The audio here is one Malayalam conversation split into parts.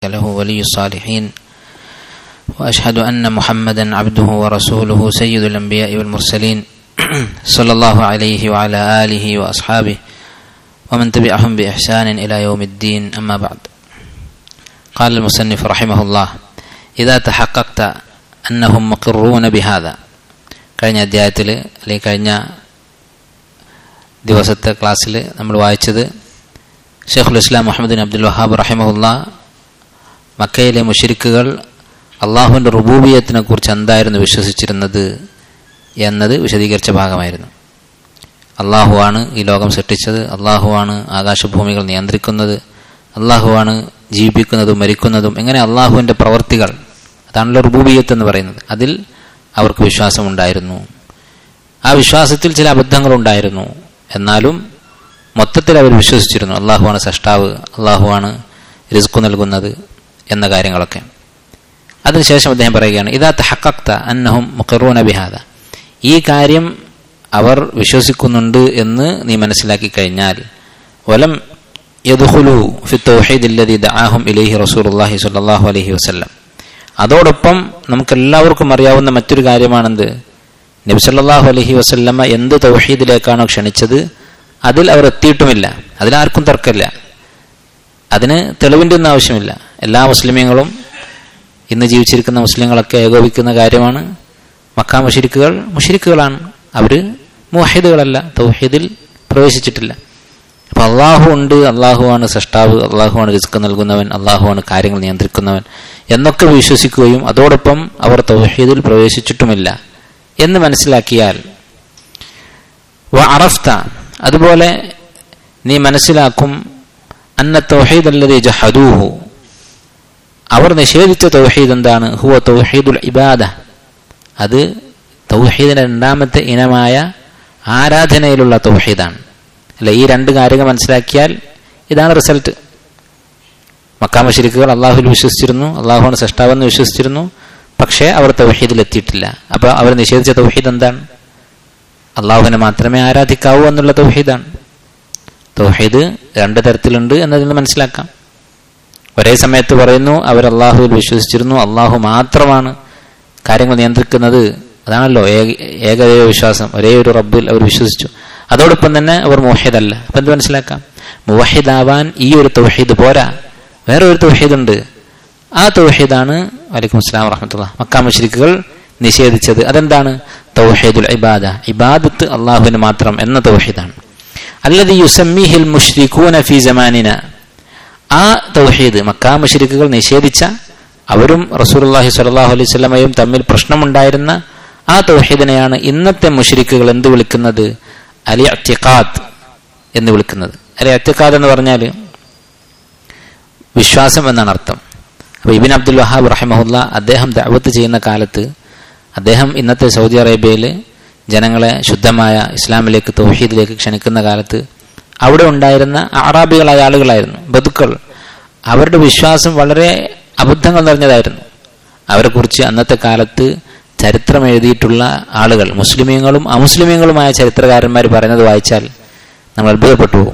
له ولي الصالحين واشهد ان محمدا عبده ورسوله سيد الانبياء والمرسلين صلى الله عليه وعلى اله واصحابه ومن تبعهم باحسان الى يوم الدين اما بعد قال المصنف رحمه الله اذا تحققت انهم مقرون بهذا കഴിഞ്ഞ അധ്യായത്തിൽ അല്ലെങ്കിൽ കഴിഞ്ഞ ദിവസത്തെ ക്ലാസ്സിൽ നമ്മൾ വായിച്ചത് ഷെയ്ഖുൽ ഇസ്ലാം മുഹമ്മദ് അബ്ദുൽ വഹാബ് റഹിമഹുല്ല മക്കയിലെ മുഷിരിക്കുകൾ അള്ളാഹുവിൻ്റെ റുബൂബിയത്തിനെ കുറിച്ച് എന്തായിരുന്നു വിശ്വസിച്ചിരുന്നത് എന്നത് വിശദീകരിച്ച ഭാഗമായിരുന്നു അള്ളാഹുവാണ് ഈ ലോകം സൃഷ്ടിച്ചത് അള്ളാഹുവാണ് ആകാശഭൂമികൾ നിയന്ത്രിക്കുന്നത് അള്ളാഹുവാണ് ജീവിപ്പിക്കുന്നതും മരിക്കുന്നതും എങ്ങനെ അള്ളാഹുവിൻ്റെ പ്രവർത്തികൾ അതാണല്ലോ റുബൂബിയത്ത് എന്ന് പറയുന്നത് അതിൽ അവർക്ക് വിശ്വാസമുണ്ടായിരുന്നു ആ വിശ്വാസത്തിൽ ചില അബദ്ധങ്ങളുണ്ടായിരുന്നു എന്നാലും മൊത്തത്തിൽ അവർ വിശ്വസിച്ചിരുന്നു അള്ളാഹുവാണ് സഷ്ടാവ് അള്ളാഹുവാണ് റിസ്കു നൽകുന്നത് എന്ന കാര്യങ്ങളൊക്കെ അതിനുശേഷം അദ്ദേഹം പറയുകയാണ് ഇതാ തഹക്കക്ത അന്നഹും മുഖറൂന ബിഹാദ ഈ കാര്യം അവർ വിശ്വസിക്കുന്നുണ്ട് എന്ന് നീ മനസ്സിലാക്കി കഴിഞ്ഞാൽ വലം യദുഹുലു ഫി തൗഹീദില്ലദി ദആഹും ഇലൈഹി റസൂലുള്ളാഹി സ്വല്ലല്ലാഹു അലൈഹി വസല്ലം അതോടൊപ്പം നമുക്ക് എല്ലാവർക്കും അറിയാവുന്ന മറ്റൊരു കാര്യമാണെന്ത് നബി സല്ലല്ലാഹു അലൈഹി വസല്ലമ എന്ത് തൗഹീദിലേക്കാണോ ക്ഷണിച്ചത് അതിൽ അവർ എത്തിയിട്ടുമില്ല അതിലാർക്കും തർക്കമില്ല അതിന് തെളിവിൻ്റെ ഒന്നും ആവശ്യമില്ല എല്ലാ മുസ്ലിമീങ്ങളും ഇന്ന് ജീവിച്ചിരിക്കുന്ന മുസ്ലിങ്ങളൊക്കെ ഏകോപിക്കുന്ന കാര്യമാണ് മക്കാ മുഷിരിക്കുകൾ മുഷിരിക്കുകളാണ് അവർ മുഹിദുകളല്ല തൗഹീദിൽ പ്രവേശിച്ചിട്ടില്ല അപ്പം അള്ളാഹു ഉണ്ട് അള്ളാഹുവാണ് സൃഷ്ടാവ് അള്ളാഹുവാണ് റിസ്ക് നൽകുന്നവൻ അള്ളാഹുവാണ് കാര്യങ്ങൾ നിയന്ത്രിക്കുന്നവൻ എന്നൊക്കെ വിശ്വസിക്കുകയും അതോടൊപ്പം അവർ തൗഹീദിൽ പ്രവേശിച്ചിട്ടുമില്ല എന്ന് മനസ്സിലാക്കിയാൽ വ അറഫ്ത അതുപോലെ നീ മനസ്സിലാക്കും അന്ന തൗഹീദ് അല്ലതി ജഹദൂഹു അവർ നിഷേധിച്ച തൗഹീദ് എന്താണ് ഹുവ തൗഹീദുൽ ഇബാദ അത് തൗഹീദിന്റെ രണ്ടാമത്തെ ഇനമായ ആരാധനയിലുള്ള തൗഹീദാണ് അല്ല ഈ രണ്ട് കാര്യങ്ങൾ മനസ്സിലാക്കിയാൽ ഇതാണ് റിസൾട്ട് മക്കാമശരിക്കുകൾ അള്ളാഹുൽ വിശ്വസിച്ചിരുന്നു അള്ളാഹുവാണ് സൃഷ്ടാവെന്ന് വിശ്വസിച്ചിരുന്നു പക്ഷേ അവർ തൗഹീദിൽ എത്തിയിട്ടില്ല അപ്പോൾ അവർ നിഷേധിച്ച തൗഹീദ് എന്താണ് അള്ളാഹുവിനെ മാത്രമേ ആരാധിക്കാവൂ എന്നുള്ള തൗഹീദാണ് തൗഹീദ് രണ്ട് തരത്തിലുണ്ട് എന്നതിൽ മനസ്സിലാക്കാം ഒരേ സമയത്ത് പറയുന്നു അവർ അള്ളാഹുവിൽ വിശ്വസിച്ചിരുന്നു അള്ളാഹു മാത്രമാണ് കാര്യങ്ങൾ നിയന്ത്രിക്കുന്നത് അതാണല്ലോ ഏകദൈവ വിശ്വാസം ഒരേ ഒരു റബ്ബിൽ അവർ വിശ്വസിച്ചു അതോടൊപ്പം തന്നെ അവർ മുവഹിദല്ല അപ്പം എന്ത് മനസ്സിലാക്കാം മുവഹിദാവാൻ ഈ ഒരു തൗഹീദ് പോരാ വേറെ ഒരു തൗഹീദ് ഉണ്ട് ആ തൗഹീദാണ് വലൈക്കും അസ്ലാം വറഹമത്തുള്ള മക്കാ മുഷ്രിക്കുകൾ നിഷേധിച്ചത് അതെന്താണ് തൗഹീദുൽ ഇബാദ ഇബാദത്ത് അള്ളാഹുവിന് മാത്രം എന്ന തൗഹീദാണ് അല്ലത് യുസമ്മിഹിൽ മുഷ്രിഖൂന ഫി ജമാനിന ആ തൗഹീദ് മക്കാ മുഷ്രിക്കുകൾ നിഷേധിച്ച അവരും റസൂലുള്ളാഹി സ്വല്ലല്ലാഹു അലൈഹി വസല്ലമയും തമ്മിൽ പ്രശ്നമുണ്ടായിരുന്ന ആ തൗഹീദിനെയാണ് ഇന്നത്തെ മുഷ്രിക്കുകൾ എന്ത് വിളിക്കുന്നത് അലി അത്യക്കാദ് എന്ന് വിളിക്കുന്നത് അലി അത്യക്കാദ് എന്ന് പറഞ്ഞാൽ വിശ്വാസം എന്നാണ് അർത്ഥം അപ്പോൾ ഇബിൻ അബ്ദുൽ വഹാബ് റഹിമഹുല്ല അദ്ദേഹം ദഅവത്ത് ചെയ്യുന്ന കാലത്ത് അദ്ദേഹം ഇന്നത്തെ സൗദി അറേബ്യയിൽ ജനങ്ങളെ ശുദ്ധമായ ഇസ്ലാമിലേക്ക് തൗഹീദിലേക്ക് ക്ഷണിക്കുന്ന കാലത്ത് അവിടെ ഉണ്ടായിരുന്ന അറാബികളായ ആളുകളായിരുന്നു ബതുക്കൾ അവരുടെ വിശ്വാസം വളരെ അബദ്ധങ്ങൾ നിറഞ്ഞതായിരുന്നു അവരെക്കുറിച്ച് അന്നത്തെ കാലത്ത് ചരിത്രം എഴുതിയിട്ടുള്ള ആളുകൾ മുസ്ലിമീങ്ങളും അമുസ്ലിമീങ്ങളുമായ ചരിത്രകാരന്മാർ പറയുന്നത് വായിച്ചാൽ നമ്മൾ അത്ഭുതപ്പെട്ടു പോകും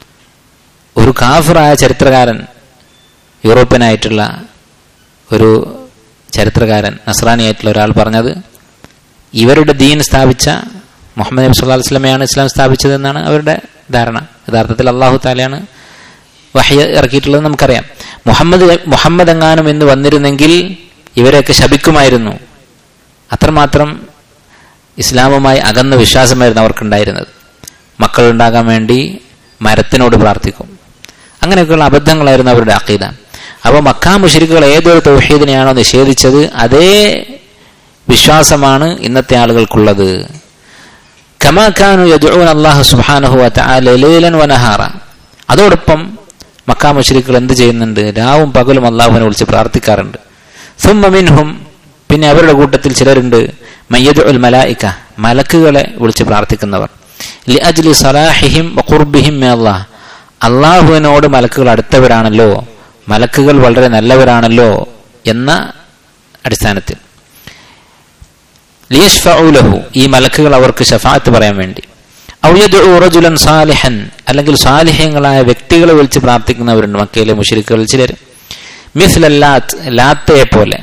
ഒരു കാഫറായ ചരിത്രകാരൻ യൂറോപ്യനായിട്ടുള്ള ഒരു ചരിത്രകാരൻ നസ്രാനിയായിട്ടുള്ള ഒരാൾ പറഞ്ഞത് ഇവരുടെ ദീൻ സ്ഥാപിച്ച മുഹമ്മദ് നബി സല്ലാ വസ്ലമയാണ് ഇസ്ലാം സ്ഥാപിച്ചതെന്നാണ് അവരുടെ ധാരണ യഥാർത്ഥത്തിൽ അള്ളാഹു താലയാണ് വഹ്യ ഇറക്കിയിട്ടുള്ളത് നമുക്കറിയാം മുഹമ്മദ് മുഹമ്മദ് എങ്ങാനും എന്ന് വന്നിരുന്നെങ്കിൽ ഇവരെയൊക്കെ ശപിക്കുമായിരുന്നു അത്രമാത്രം ഇസ്ലാമുമായി അകന്ന വിശ്വാസമായിരുന്നു അവർക്കുണ്ടായിരുന്നത് മക്കളുണ്ടാകാൻ വേണ്ടി മരത്തിനോട് പ്രാർത്ഥിക്കും അങ്ങനെയൊക്കെയുള്ള അബദ്ധങ്ങളായിരുന്നു അവരുടെ അക്കീത അപ്പോൾ മക്കാ മുഷരിക്കുകൾ ഏതൊരു തൗഹീദിനെയാണോ നിഷേധിച്ചത് അതേ വിശ്വാസമാണ് ഇന്നത്തെ ആളുകൾക്കുള്ളത് കമാക്കാനു യദുഊൻ അള്ളാഹു സുബ്ഹാനഹു ലൈലൻ വനഹാറ അതോടൊപ്പം മക്കാ മുഷരിക്കുകൾ എന്ത് ചെയ്യുന്നുണ്ട് രാവും പകലും അള്ളാഹുവിനെ വിളിച്ച് പ്രാർത്ഥിക്കാറുണ്ട് സുമ്മമിൻഹും പിന്നെ അവരുടെ കൂട്ടത്തിൽ ചിലരുണ്ട് മയ്യദ് ഉൽ മലായിക്ക മലക്കുകളെ വിളിച്ച് പ്രാർത്ഥിക്കുന്നവർ ലി അജ്ലി സലാഹിഹിം ഖുർബിഹിം അള്ളാഹ് അള്ളാഹുവിനോട് മലക്കുകൾ അടുത്തവരാണല്ലോ മലക്കുകൾ വളരെ നല്ലവരാണല്ലോ എന്ന അടിസ്ഥാനത്തിൽ ലിയഷ്ഫഉലഹു ഈ മലക്കുകൾ അവർക്ക് ഷഫാത്ത് പറയാൻ വേണ്ടി ഔയദുറജുലൻ സാലിഹൻ അല്ലെങ്കിൽ സാലിഹ്യങ്ങളായ വ്യക്തികളെ വിളിച്ച് പ്രാർത്ഥിക്കുന്നവരുണ്ട് മക്കയിലെ മുഷരിക്കുകൾ ചിലർ മിസ്ലല്ലാത്ത് ലാത്തയെ പോലെ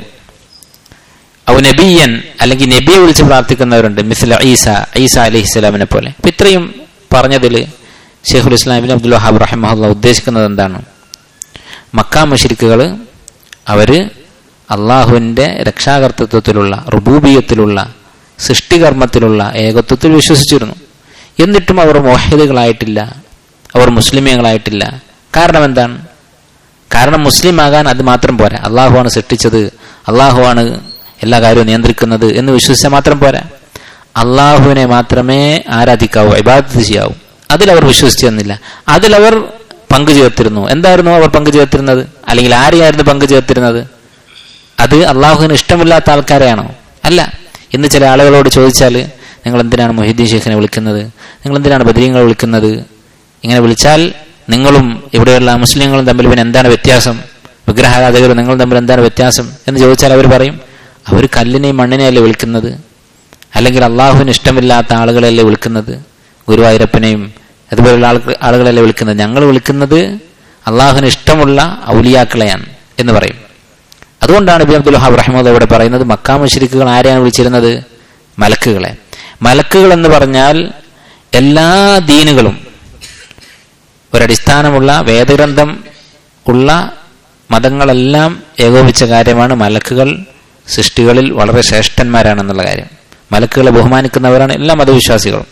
ഔ നബിയൻ അല്ലെങ്കിൽ നബിയെ വിളിച്ച് പ്രാർത്ഥിക്കുന്നവരുണ്ട് മിസ്ല ഈസ ഈസ അലഹി സ്വലാമിനെ പോലെ അപ്പൊ ഇത്രയും പറഞ്ഞതിൽ ഷെയ്ഖുൽ ഇസ്ലാമിൻ അബ്ദുൽ വഹാബ് റഹിമഹുല്ല ഉദ്ദേശിക്കുന്നത് എന്താണ് മക്ക മുഷരിക്കുകൾ അവര് അള്ളാഹുവിന്റെ രക്ഷാകർത്തൃത്വത്തിലുള്ള റുബൂബിയത്തിലുള്ള സൃഷ്ടികർമ്മത്തിലുള്ള ഏകത്വത്തിൽ വിശ്വസിച്ചിരുന്നു എന്നിട്ടും അവർ മോഹിതകളായിട്ടില്ല അവർ മുസ്ലിമീങ്ങളായിട്ടില്ല കാരണം എന്താണ് കാരണം മുസ്ലിം ആകാൻ അത് മാത്രം പോരാ അള്ളാഹുവാണ് സൃഷ്ടിച്ചത് അള്ളാഹുവാണ് എല്ലാ കാര്യവും നിയന്ത്രിക്കുന്നത് എന്ന് വിശ്വസിച്ചാൽ മാത്രം പോരാ അള്ളാഹുവിനെ മാത്രമേ ആരാധിക്കാവൂ ഇബാദത്ത് ചെയ്യാവൂ അതിലവർ വിശ്വസിച്ചിരുന്നില്ല അതിലവർ പങ്കു ചേർത്തിരുന്നു എന്തായിരുന്നു അവർ പങ്കു ചേർത്തിരുന്നത് അല്ലെങ്കിൽ ആരെയായിരുന്നു പങ്കു ചേർത്തിരുന്നത് അത് അള്ളാഹുവിന് ഇഷ്ടമില്ലാത്ത ആൾക്കാരെയാണോ അല്ല ഇന്ന് ചില ആളുകളോട് ചോദിച്ചാൽ നിങ്ങൾ എന്തിനാണ് മൊഹീദ്ദീൻ ഷെയ്ഖിനെ വിളിക്കുന്നത് നിങ്ങൾ എന്തിനാണ് ബദരീങ്ങളെ വിളിക്കുന്നത് ഇങ്ങനെ വിളിച്ചാൽ നിങ്ങളും ഇവിടെയുള്ള മുസ്ലിങ്ങളും തമ്മിൽ പിന്നെ എന്താണ് വ്യത്യാസം വിഗ്രഹാരാധകരും നിങ്ങളും തമ്മിൽ എന്താണ് വ്യത്യാസം എന്ന് ചോദിച്ചാൽ അവർ പറയും അവർ കല്ലിനെയും മണ്ണിനെയല്ലേ വിളിക്കുന്നത് അല്ലെങ്കിൽ അള്ളാഹുവിന് ഇഷ്ടമില്ലാത്ത ആളുകളെയല്ലേ വിളിക്കുന്നത് ഗുരുവായൂരപ്പനെയും അതുപോലുള്ള ആൾ ആളുകളെയല്ലേ വിളിക്കുന്നത് ഞങ്ങൾ വിളിക്കുന്നത് അള്ളാഹുവിന് ഇഷ്ടമുള്ള ഔലിയാക്കളെയാണ് എന്ന് പറയും അതുകൊണ്ടാണ് ഇബി അബ്ദുൽ ഹാബ് റഹ്മദ് ഇവിടെ പറയുന്നത് മക്കാ മുഷരിക്കുകൾ ആരെയാണ് വിളിച്ചിരുന്നത് മലക്കുകളെ മലക്കുകൾ എന്ന് പറഞ്ഞാൽ എല്ലാ ദീനുകളും ഒരടിസ്ഥാനമുള്ള വേദഗ്രന്ഥം ഉള്ള മതങ്ങളെല്ലാം ഏകോപിച്ച കാര്യമാണ് മലക്കുകൾ സൃഷ്ടികളിൽ വളരെ ശ്രേഷ്ഠന്മാരാണെന്നുള്ള കാര്യം മലക്കുകളെ ബഹുമാനിക്കുന്നവരാണ് എല്ലാ മതവിശ്വാസികളും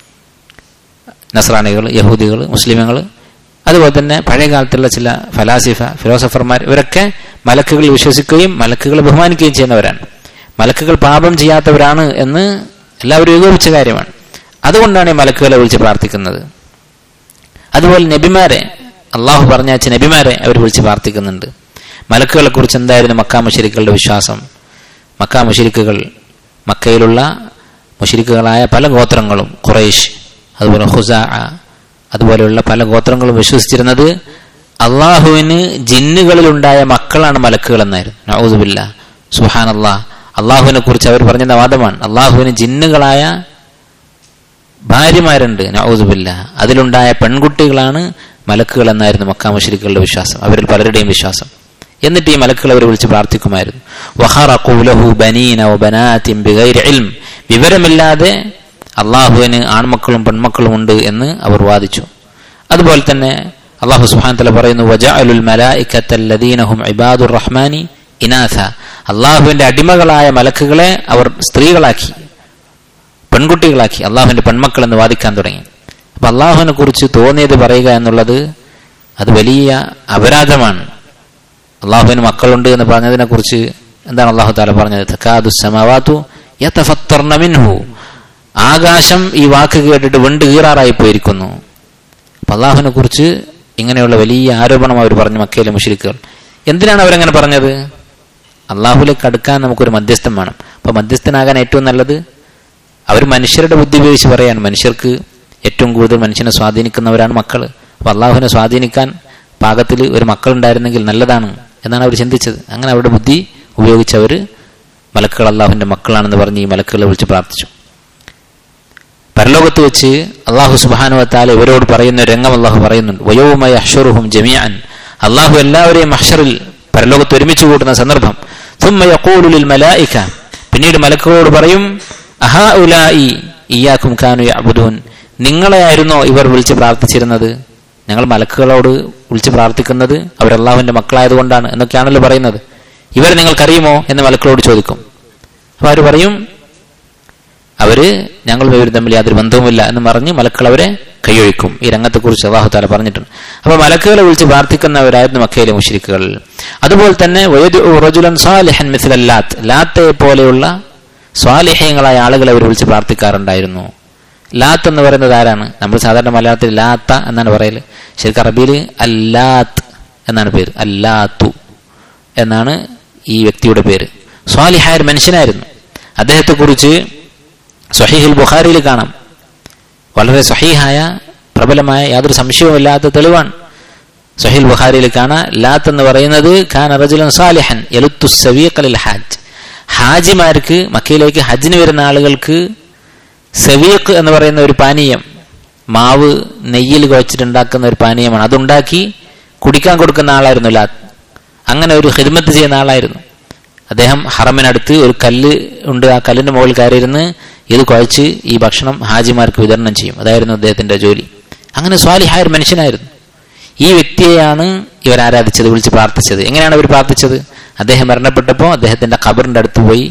നസ്രാണികൾ യഹൂദികൾ മുസ്ലിമുകൾ അതുപോലെ തന്നെ പഴയ കാലത്തുള്ള ചില ഫലാസിഫ ഫിലോസഫർമാർ ഇവരൊക്കെ മലക്കുകളിൽ വിശ്വസിക്കുകയും മലക്കുകളെ ബഹുമാനിക്കുകയും ചെയ്യുന്നവരാണ് മലക്കുകൾ പാപം ചെയ്യാത്തവരാണ് എന്ന് എല്ലാവരും ഏകോപിച്ച കാര്യമാണ് അതുകൊണ്ടാണ് ഈ മലക്കുകളെ വിളിച്ച് പ്രാർത്ഥിക്കുന്നത് അതുപോലെ നബിമാരെ അള്ളാഹു പറഞ്ഞയച്ച നബിമാരെ അവർ വിളിച്ച് പ്രാർത്ഥിക്കുന്നുണ്ട് മലക്കുകളെ കുറിച്ച് എന്തായിരുന്നു മക്കാ മുഷരിക്കുകളുടെ വിശ്വാസം മക്കാ മുഷരിക്കുകൾ മക്കയിലുള്ള മുഷരിക്കുകളായ പല ഗോത്രങ്ങളും ഖുറൈഷ് അതുപോലെ ഹുസ അതുപോലെയുള്ള പല ഗോത്രങ്ങളും വിശ്വസിച്ചിരുന്നത് അള്ളാഹുവിന് ജിന്നുകളിലുണ്ടായ മക്കളാണ് മലക്കുകൾ എന്നായിരുന്നു നൗസുബില്ല സുഹാൻ അള്ളാഹ് അള്ളാഹുവിനെ കുറിച്ച് അവർ പറഞ്ഞ വാദമാണ് അള്ളാഹുവിന് ജിന്നുകളായ ഭാര്യമാരുണ്ട് നൗസുബില്ല അതിലുണ്ടായ പെൺകുട്ടികളാണ് മലക്കുകൾ എന്നായിരുന്നു മക്കാ മുഷരിക്കുകളുടെ വിശ്വാസം അവരിൽ പലരുടെയും വിശ്വാസം എന്നിട്ട് ഈ മലക്കുകൾ അവർ വിളിച്ച് പ്രാർത്ഥിക്കുമായിരുന്നു വഹറഖൂലഹു ബനീന വബനാതിൻ ബിഗൈരി ഇൽം വിവരമില്ലാതെ അള്ളാഹുവിന് ആൺമക്കളും പെൺമക്കളും ഉണ്ട് എന്ന് അവർ വാദിച്ചു അതുപോലെ തന്നെ അള്ളാഹു സുഹാൻ തല പറയുന്നു വജഅലുൽ മലായിക്കത്തല്ലദീനഹും ഇബാദുർ റഹ്മാനി ഇനാഥ അള്ളാഹുവിന്റെ അടിമകളായ മലക്കുകളെ അവർ സ്ത്രീകളാക്കി പെൺകുട്ടികളാക്കി അള്ളാഹുവിന്റെ പെൺമക്കൾ എന്ന് വാദിക്കാൻ തുടങ്ങി അപ്പൊ അള്ളാഹുവിനെ കുറിച്ച് തോന്നിയത് പറയുക എന്നുള്ളത് അത് വലിയ അപരാധമാണ് അള്ളാഹുവിന് മക്കളുണ്ട് എന്ന് പറഞ്ഞതിനെ കുറിച്ച് എന്താണ് അള്ളാഹു താല പറഞ്ഞത് തക്കാദു സമാവാത്തു യതഫത്തർന മിൻഹു ആകാശം ഈ വാക്ക് കേട്ടിട്ട് വെണ്ട് കീറാറായി പോയിരിക്കുന്നു അപ്പൊ അള്ളാഹുവിനെ കുറിച്ച് ഇങ്ങനെയുള്ള വലിയ ആരോപണം അവർ പറഞ്ഞു മക്കയിലെ മുഷരിക്കുകൾ എന്തിനാണ് അവരങ്ങനെ പറഞ്ഞത് അള്ളാഹുലേക്ക് അടുക്കാൻ നമുക്കൊരു മധ്യസ്ഥം വേണം അപ്പൊ മധ്യസ്ഥനാകാൻ ഏറ്റവും നല്ലത് അവർ മനുഷ്യരുടെ ബുദ്ധി ഉപയോഗിച്ച് പറയാണ് മനുഷ്യർക്ക് ഏറ്റവും കൂടുതൽ മനുഷ്യനെ സ്വാധീനിക്കുന്നവരാണ് മക്കൾ അപ്പൊ അള്ളാഹുവിനെ സ്വാധീനിക്കാൻ പാകത്തിൽ ഒരു മക്കളുണ്ടായിരുന്നെങ്കിൽ നല്ലതാണ് എന്നാണ് അവർ ചിന്തിച്ചത് അങ്ങനെ അവരുടെ ബുദ്ധി ഉപയോഗിച്ച് അവർ മലക്കുകൾ അള്ളാഹുവിന്റെ മക്കളാണെന്ന് പറഞ്ഞ് ഈ മലക്കുകളെ വിളിച്ച് പ്രാർത്ഥിച്ചു പരലോകത്ത് വെച്ച് അള്ളാഹു സുബാനുവത്താൽ ഇവരോട് പറയുന്ന ഒരു രംഗം അള്ളാഹു പറയുന്നുണ്ട് വയോമയ അഷറുഹും ജമിയാൻ അള്ളാഹു എല്ലാവരെയും അഷറിൽ പരലോകത്ത് ഒരുമിച്ച് കൂട്ടുന്ന സന്ദർഭം തുമ്മയൂലുലിൽ മലായിക്ക പിന്നീട് മലക്കുകളോട് പറയും അഹാ ഉലായി ഇയാക്കും കാനു അബുദൂൻ നിങ്ങളെയായിരുന്നോ ഇവർ വിളിച്ച് പ്രാർത്ഥിച്ചിരുന്നത് ഞങ്ങൾ മലക്കുകളോട് വിളിച്ച് പ്രാർത്ഥിക്കുന്നത് അവർ അള്ളാഹുവിന്റെ മക്കളായതുകൊണ്ടാണ് എന്നൊക്കെയാണല്ലോ പറയുന്നത് ഇവർ നിങ്ങൾക്കറിയുമോ എന്ന് മലക്കളോട് ചോദിക്കും അപ്പൊ അവർ പറയും അവര് ഞങ്ങൾ ഇവർ തമ്മിൽ യാതൊരു ബന്ധവുമില്ല എന്ന് പറഞ്ഞ് മലക്കൾ അവരെ കൈയൊഴിക്കും ഈ രംഗത്തെക്കുറിച്ച് അള്ളാഹു താല പറഞ്ഞിട്ടുണ്ട് അപ്പൊ മലക്കുകളെ വിളിച്ച് പ്രാർത്ഥിക്കുന്നവരായിരുന്നു മക്കയിലെ മുഷരിക്കുകൾ അതുപോലെ തന്നെ റജുലൻ സ്വാലിഹൻ മിഥിൽ ലാത്ത് ലാത്തയെ പോലെയുള്ള സ്വാലിഹ്യങ്ങളായ ആളുകളെ അവർ വിളിച്ച് പ്രാർത്ഥിക്കാറുണ്ടായിരുന്നു ലാത്ത് എന്ന് പറയുന്നത് ആരാണ് നമ്മൾ സാധാരണ മലയാളത്തിൽ ലാത്ത എന്നാണ് പറയല് ശരിക്കും അറബിയിൽ അല്ലാത്ത് എന്നാണ് പേര് അല്ലാത്തു എന്നാണ് ഈ വ്യക്തിയുടെ പേര് സ്വാലിഹായ ഒരു മനുഷ്യനായിരുന്നു അദ്ദേഹത്തെക്കുറിച്ച് സഹീഹുൽ ബുഖാരിയിൽ കാണാം വളരെ സഹീഹായ പ്രബലമായ യാതൊരു സംശയവുമില്ലാത്ത തെളിവാണ് സഹീൽ ബുഖാരിയിൽ കാണാം ലാത്ത് എന്ന് പറയുന്നത് ഖാൻ റജുലൻ സാലിഹൻ എലുത്തു സവീഖലിൽ ഹാജ് ഹാജിമാർക്ക് മക്കയിലേക്ക് ഹജ്ജിന് വരുന്ന ആളുകൾക്ക് സെവീഖ് എന്ന് പറയുന്ന ഒരു പാനീയം മാവ് നെയ്യിൽ കുഴച്ചിട്ടുണ്ടാക്കുന്ന ഒരു പാനീയമാണ് അതുണ്ടാക്കി കുടിക്കാൻ കൊടുക്കുന്ന ആളായിരുന്നു ലാത്ത് അങ്ങനെ ഒരു ഹിദ്മത്ത് ചെയ്യുന്ന ആളായിരുന്നു അദ്ദേഹം ഹറമിനടുത്ത് ഒരു കല്ല് ഉണ്ട് ആ കല്ലിന്റെ മുകളിൽ കയറിയിരുന്ന് ഇത് കുഴച്ച് ഈ ഭക്ഷണം ഹാജിമാർക്ക് വിതരണം ചെയ്യും അതായിരുന്നു അദ്ദേഹത്തിന്റെ ജോലി അങ്ങനെ സ്വാലിഹായ ഒരു മനുഷ്യനായിരുന്നു ഈ വ്യക്തിയെയാണ് ഇവർ ആരാധിച്ചത് വിളിച്ച് പ്രാർത്ഥിച്ചത് എങ്ങനെയാണ് അവർ പ്രാർത്ഥിച്ചത് അദ്ദേഹം മരണപ്പെട്ടപ്പോൾ അദ്ദേഹത്തിന്റെ ഖബറിന്റെ അടുത്ത് പോയി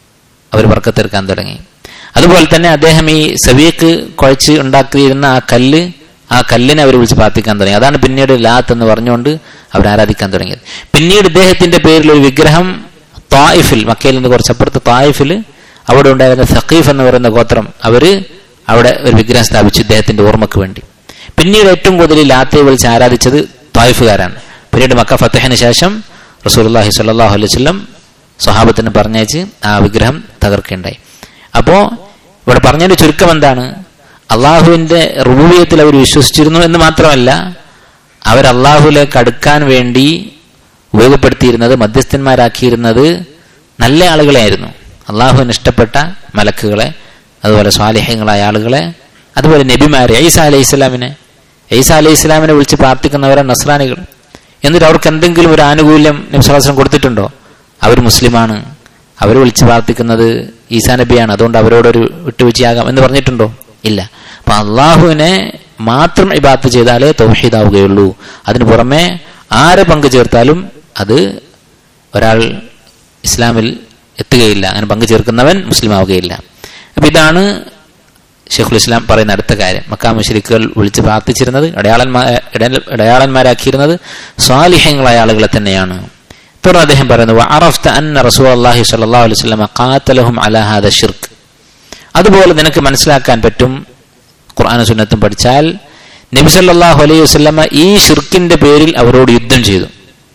അവർ വർക്കത്തെടുക്കാൻ തുടങ്ങി അതുപോലെ തന്നെ അദ്ദേഹം ഈ സവീക്ക് കുഴച്ച് ഉണ്ടാക്കിയിരുന്ന ആ കല്ല് ആ കല്ലിനെ അവർ വിളിച്ച് പ്രാർത്ഥിക്കാൻ തുടങ്ങി അതാണ് പിന്നീട് ലാത്ത് എന്ന് പറഞ്ഞുകൊണ്ട് അവർ ആരാധിക്കാൻ തുടങ്ങിയത് പിന്നീട് ഇദ്ദേഹത്തിന്റെ പേരിൽ ഒരു വിഗ്രഹം തായിഫിൽ മക്കയിൽ നിന്ന് കുറച്ചപ്പുറത്ത് തായിഫിൽ അവിടെ ഉണ്ടായിരുന്ന സഖീഫ് എന്ന് പറയുന്ന ഗോത്രം അവര് അവിടെ ഒരു വിഗ്രഹം സ്ഥാപിച്ചു ഇദ്ദേഹത്തിന്റെ ഓർമ്മക്ക് വേണ്ടി പിന്നീട് ഏറ്റവും കൂടുതൽ ലാത്തയെ വിളിച്ച് ആരാധിച്ചത് തായിഫുകാരാണ് പിന്നീട് മക്ക ഫത്തഹിന് ശേഷം റസൂലുള്ളാഹി സ്വല്ലല്ലാഹു അലൈഹി വസല്ലം സ്വഹാബത്തിന് പറഞ്ഞയച്ച് ആ വിഗ്രഹം തകർക്കുകയുണ്ടായി അപ്പോ ഇവിടെ പറഞ്ഞതിന്റെ ചുരുക്കം എന്താണ് അള്ളാഹുവിന്റെ റുബൂബിയത്തിൽ അവർ വിശ്വസിച്ചിരുന്നു എന്ന് മാത്രമല്ല അവർ അള്ളാഹുലേക്ക് അടുക്കാൻ വേണ്ടി ഉപയോഗപ്പെടുത്തിയിരുന്നത് മധ്യസ്ഥന്മാരാക്കിയിരുന്നത് നല്ല ആളുകളെയായിരുന്നു അള്ളാഹുവിന് ഇഷ്ടപ്പെട്ട മലക്കുകളെ അതുപോലെ സ്വാലിഹ്യങ്ങളായ ആളുകളെ അതുപോലെ നബിമാരെ ഐസ അലൈഹി ഇസ്ലാമിനെ ഐസ അലൈഹി ഇസ്ലാമിനെ വിളിച്ച് പ്രാർത്ഥിക്കുന്നവരാണ് നസ്രാനികൾ എന്നിട്ട് അവർക്ക് എന്തെങ്കിലും ഒരു ആനുകൂല്യം നബ്സലാസം കൊടുത്തിട്ടുണ്ടോ അവർ മുസ്ലിമാണ് അവർ വിളിച്ച് പ്രാർത്ഥിക്കുന്നത് ഈസാ നബിയാണ് അതുകൊണ്ട് അവരോടൊരു വിട്ടുവീഴ്ചയാകാം എന്ന് പറഞ്ഞിട്ടുണ്ടോ ഇല്ല അപ്പൊ അള്ളാഹുവിനെ മാത്രം ഇബാത്ത് ചെയ്താലേ തൗഹീദാവുകയുള്ളൂ അതിനു പുറമെ ആരെ പങ്കു ചേർത്താലും അത് ഒരാൾ ഇസ്ലാമിൽ എത്തുകയില്ല അങ്ങനെ പങ്കു ചേർക്കുന്നവൻ മുസ്ലിം ആവുകയില്ല അപ്പൊ ഇതാണ് ഷെയ്ഖുൽ ഇസ്ലാം പറയുന്ന അടുത്ത കാര്യം മക്കാ മുഷരിക്കുകൾ വിളിച്ച് പ്രാർത്ഥിച്ചിരുന്നത് ഇടയാളന്മാ ഇടയാളന്മാരാക്കിയിരുന്നത് സ്വാലിഹ്യങ്ങളായ ആളുകളെ തന്നെയാണ് തുടർന്ന് അദ്ദേഹം പറയുന്നു അറഫ്ത അന്ന റസൂൽ അള്ളാഹി സ്വല്ലല്ലാഹു അലൈഹി വസല്ലം ഖാത്തലഹും അലാ ഹാദ ഷിർക്ക് അതുപോലെ നിനക്ക് മനസ്സിലാക്കാൻ പറ്റും ഖുർആന സുന്നത്തും പഠിച്ചാൽ നബി സല്ലല്ലാഹു അലൈഹി വസല്ലമ ഈ ഷിർക്കിന്റെ പേരിൽ അവരോട് യുദ്ധം ചെയ്തു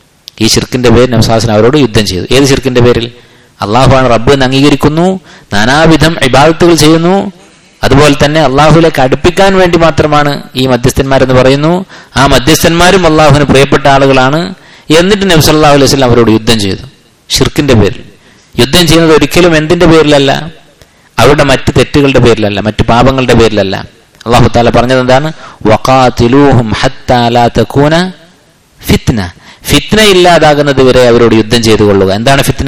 ഈ ഷിർക്കിന്റെ പേരിൽ നബ്സാസൻ അവരോട് യുദ്ധം ചെയ്തു ഏത് ഷിർക്കിന്റെ പേരിൽ അള്ളാഹുവാണ് റബ്ബ് എന്ന് അംഗീകരിക്കുന്നു നാനാവിധം ഇബാദത്തുകൾ ചെയ്യുന്നു അതുപോലെ തന്നെ അള്ളാഹുലേക്ക് അടുപ്പിക്കാൻ വേണ്ടി മാത്രമാണ് ഈ മധ്യസ്ഥന്മാരെന്ന് പറയുന്നു ആ മധ്യസ്ഥന്മാരും അള്ളാഹുവിന് പ്രിയപ്പെട്ട ആളുകളാണ് എന്നിട്ട് നബി സല്ലല്ലാഹു അലൈഹി വസല്ലം അവരോട് യുദ്ധം ചെയ്തു ഷിർക്കിന്റെ പേരിൽ യുദ്ധം ചെയ്യുന്നത് ഒരിക്കലും എന്തിന്റെ പേരിലല്ല അവരുടെ മറ്റ് തെറ്റുകളുടെ പേരിലല്ല മറ്റു പാപങ്ങളുടെ പേരിലല്ല അള്ളാഹു താല പറഞ്ഞത് എന്താണ് വഖാതിലൂഹും ഹത്താ ലാ തകൂന ഫിത്ന ഫിത്ന ഇല്ലാതാകുന്നത് വരെ അവരോട് യുദ്ധം ചെയ്തു കൊള്ളുക എന്താണ് ഫിത്ന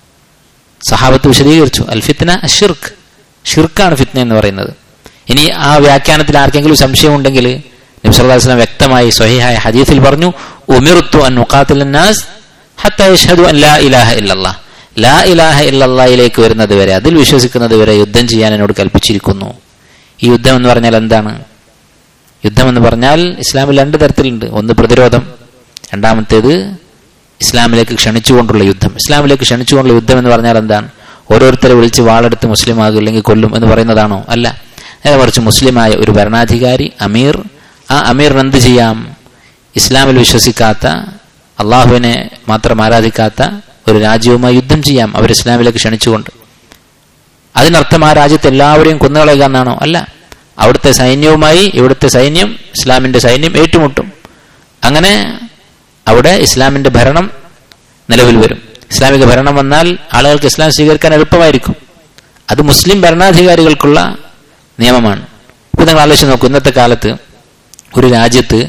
സഹാബത്ത് വിശദീകരിച്ചു അൽ ഫിത്ന ഷിർക്ക് ഷിർക്കാണ് ഫിത്ന എന്ന് പറയുന്നത് ഇനി ആ വ്യാഖ്യാനത്തിൽ ആർക്കെങ്കിലും സംശയം ഉണ്ടെങ്കിൽ നബി സല്ലല്ലാഹു അലൈഹി വസല്ലം വ്യക്തമായി സ്വഹീഹായ ഹദീസിൽ പറഞ്ഞു ഉമിർതു അൻ നുഖാതില നാസ് ഹത്താ യഷ്ഹദു അൻ ലാ ഇലാഹ ഇല്ലല്ലാഹ് ലാ ഇലാഹ ഇല്ലല്ലാഹിലേക്ക് വരുന്നത് വരെ അതിൽ വിശ്വസിക്കുന്നത് വരെ യുദ്ധം ചെയ്യാൻ എന്നോട് കൽപ്പിച്ചിരിക്കുന്നു ഈ യുദ്ധം എന്ന് പറഞ്ഞാൽ എന്താണ് യുദ്ധം എന്ന് പറഞ്ഞാൽ ഇസ്ലാമിൽ രണ്ട് തരത്തിലുണ്ട് ഒന്ന് പ്രതിരോധം രണ്ടാമത്തേത് ഇസ്ലാമിലേക്ക് ക്ഷണിച്ചുകൊണ്ടുള്ള യുദ്ധം ഇസ്ലാമിലേക്ക് ക്ഷണിച്ചുകൊണ്ടുള്ള യുദ്ധം എന്ന് പറഞ്ഞാൽ എന്താണ് ഓരോരുത്തരെ വിളിച്ച് വാളെടുത്ത് മുസ്ലിം ആകും അല്ലെങ്കിൽ കൊല്ലും എന്ന് പറയുന്നതാണോ അല്ല നേരെ മറിച്ച് മുസ്ലിമായ ഒരു ഭരണാധികാരി അമീർ ആ അമീറിന് എന്ത് ചെയ്യാം ഇസ്ലാമിൽ വിശ്വസിക്കാത്ത അള്ളാഹുവിനെ മാത്രം ആരാധിക്കാത്ത ഒരു രാജ്യവുമായി യുദ്ധം ചെയ്യാം അവർ ഇസ്ലാമിലേക്ക് ക്ഷണിച്ചുകൊണ്ട് അതിനർത്ഥം ആ രാജ്യത്ത് എല്ലാവരെയും കൊന്നുകളയുക എന്നാണോ അല്ല അവിടുത്തെ സൈന്യവുമായി ഇവിടുത്തെ സൈന്യം ഇസ്ലാമിന്റെ സൈന്യം ഏറ്റുമുട്ടും അങ്ങനെ അവിടെ ഇസ്ലാമിന്റെ ഭരണം നിലവിൽ വരും ഇസ്ലാമിക ഭരണം വന്നാൽ ആളുകൾക്ക് ഇസ്ലാം സ്വീകരിക്കാൻ എളുപ്പമായിരിക്കും അത് മുസ്ലിം ഭരണാധികാരികൾക്കുള്ള നിയമമാണ് ഇപ്പൊ നിങ്ങൾ ആലോചിച്ച് നോക്കൂ ഇന്നത്തെ കാലത്ത് ഒരു രാജ്യത്ത്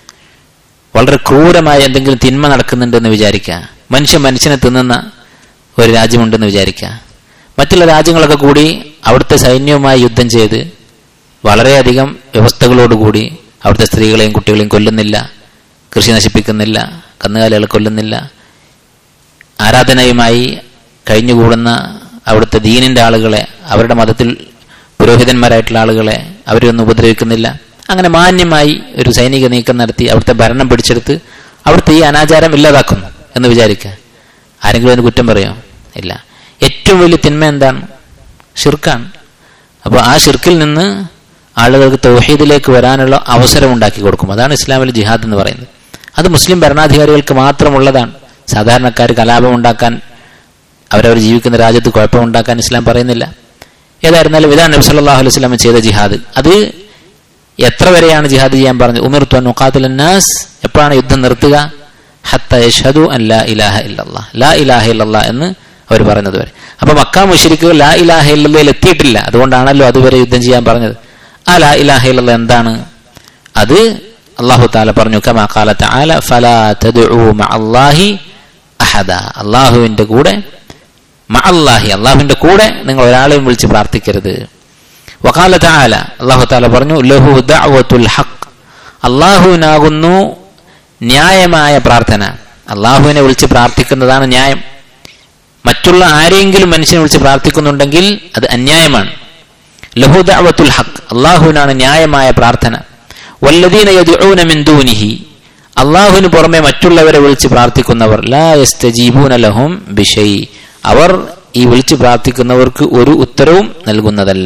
വളരെ ക്രൂരമായ എന്തെങ്കിലും തിന്മ നടക്കുന്നുണ്ടെന്ന് വിചാരിക്കുക മനുഷ്യ മനുഷ്യനെ തിന്നുന്ന ഒരു രാജ്യമുണ്ടെന്ന് വിചാരിക്കുക മറ്റുള്ള രാജ്യങ്ങളൊക്കെ കൂടി അവിടുത്തെ സൈന്യവുമായി യുദ്ധം ചെയ്ത് വളരെയധികം വ്യവസ്ഥകളോടുകൂടി അവിടുത്തെ സ്ത്രീകളെയും കുട്ടികളെയും കൊല്ലുന്നില്ല കൃഷി നശിപ്പിക്കുന്നില്ല കന്നുകാലികളെ കൊല്ലുന്നില്ല ആരാധനയുമായി കഴിഞ്ഞുകൂടുന്ന അവിടുത്തെ ദീനിന്റെ ആളുകളെ അവരുടെ മതത്തിൽ പുരോഹിതന്മാരായിട്ടുള്ള ആളുകളെ അവരൊന്നും ഉപദ്രവിക്കുന്നില്ല അങ്ങനെ മാന്യമായി ഒരു സൈനിക നീക്കം നടത്തി അവിടുത്തെ ഭരണം പിടിച്ചെടുത്ത് അവിടുത്തെ ഈ അനാചാരം ഇല്ലാതാക്കുന്നു എന്ന് വിചാരിക്കുക ആരെങ്കിലും അതിന് കുറ്റം പറയാമോ ഇല്ല ഏറ്റവും വലിയ തിന്മ എന്താണ് ഷിർക്കാണ് അപ്പോൾ ആ ഷിർക്കിൽ നിന്ന് ആളുകൾക്ക് തൗഹീദിലേക്ക് വരാനുള്ള അവസരം ഉണ്ടാക്കി കൊടുക്കും അതാണ് ഇസ്ലാമിൽ ജിഹാദ് എന്ന് പറയുന്നത് അത് മുസ്ലിം ഭരണാധികാരികൾക്ക് മാത്രമുള്ളതാണ് സാധാരണക്കാർ കലാപം ഉണ്ടാക്കാൻ അവരവർ ജീവിക്കുന്ന രാജ്യത്ത് കുഴപ്പമുണ്ടാക്കാൻ ഇസ്ലാം പറയുന്നില്ല ഏതായിരുന്നാലും ഇതാണ് നബി സല്ലല്ലാഹു അലൈഹി വസല്ലം ചെയ്ത ജിഹാദ് അത് എത്ര വരെയാണ് ജിഹാദ് ചെയ്യാൻ പറഞ്ഞത് ഉമിർ നുഖാത്തുൽ നാസ് എപ്പോഴാണ് യുദ്ധം നിർത്തുക ഹത്ത യഷ്ഹദു അൻ ലാ ഇലാഹ ഇല്ലല്ലാഹ് ലാ ഇലാഹ ഇല്ലല്ലാഹ് എന്ന് അവർ പറയുന്നത് വരെ അപ്പൊ മക്ക മുശ്രിക്കുകൾ ലാ ഇലാഹ ഇല്ലല്ലയിൽ എത്തിയിട്ടില്ല അതുകൊണ്ടാണല്ലോ അതുവരെ യുദ്ധം ചെയ്യാൻ പറഞ്ഞത് ആ ലാ ഇലാഹ ഇല്ലല്ലാഹ് എന്താണ് അത് അള്ളാഹു താല പറഞ്ഞു കമാ ഖാല തആല ഫലാ തദ്ഉ മഅല്ലാഹി അഹദ അള്ളാഹുവിന്റെ കൂടെ മഅല്ലാഹി അള്ളാഹുവിന്റെ കൂടെ നിങ്ങൾ ഒരാളെയും വിളിച്ച് പ്രാർത്ഥിക്കരുത് വകാല താല അള്ളാഹു താല പറഞ്ഞു ലഹു ദഅവത്തുൽ ഹഖ് അള്ളാഹുവിനാകുന്നു ന്യായമായ പ്രാർത്ഥന അള്ളാഹുവിനെ വിളിച്ച് പ്രാർത്ഥിക്കുന്നതാണ് ന്യായം മറ്റുള്ള ആരെങ്കിലും മനുഷ്യനെ വിളിച്ച് പ്രാർത്ഥിക്കുന്നുണ്ടെങ്കിൽ അത് അന്യായമാണ് ലഹു ദഅവത്തുൽ ഹഖ് അള്ളാഹുവിനാണ് ന്യായമായ പ്രാർത്ഥന വല്ലദീന യദ്ഊന മിൻ ദൂനിഹി അള്ളാഹുവിന് പുറമെ മറ്റുള്ളവരെ വിളിച്ച് പ്രാർത്ഥിക്കുന്നവർ ലാ യസ്തജീബൂന ലഹും ബിഷൈ അവർ ഈ വിളിച്ച് പ്രാർത്ഥിക്കുന്നവർക്ക് ഒരു ഉത്തരവും നൽകുന്നതല്ല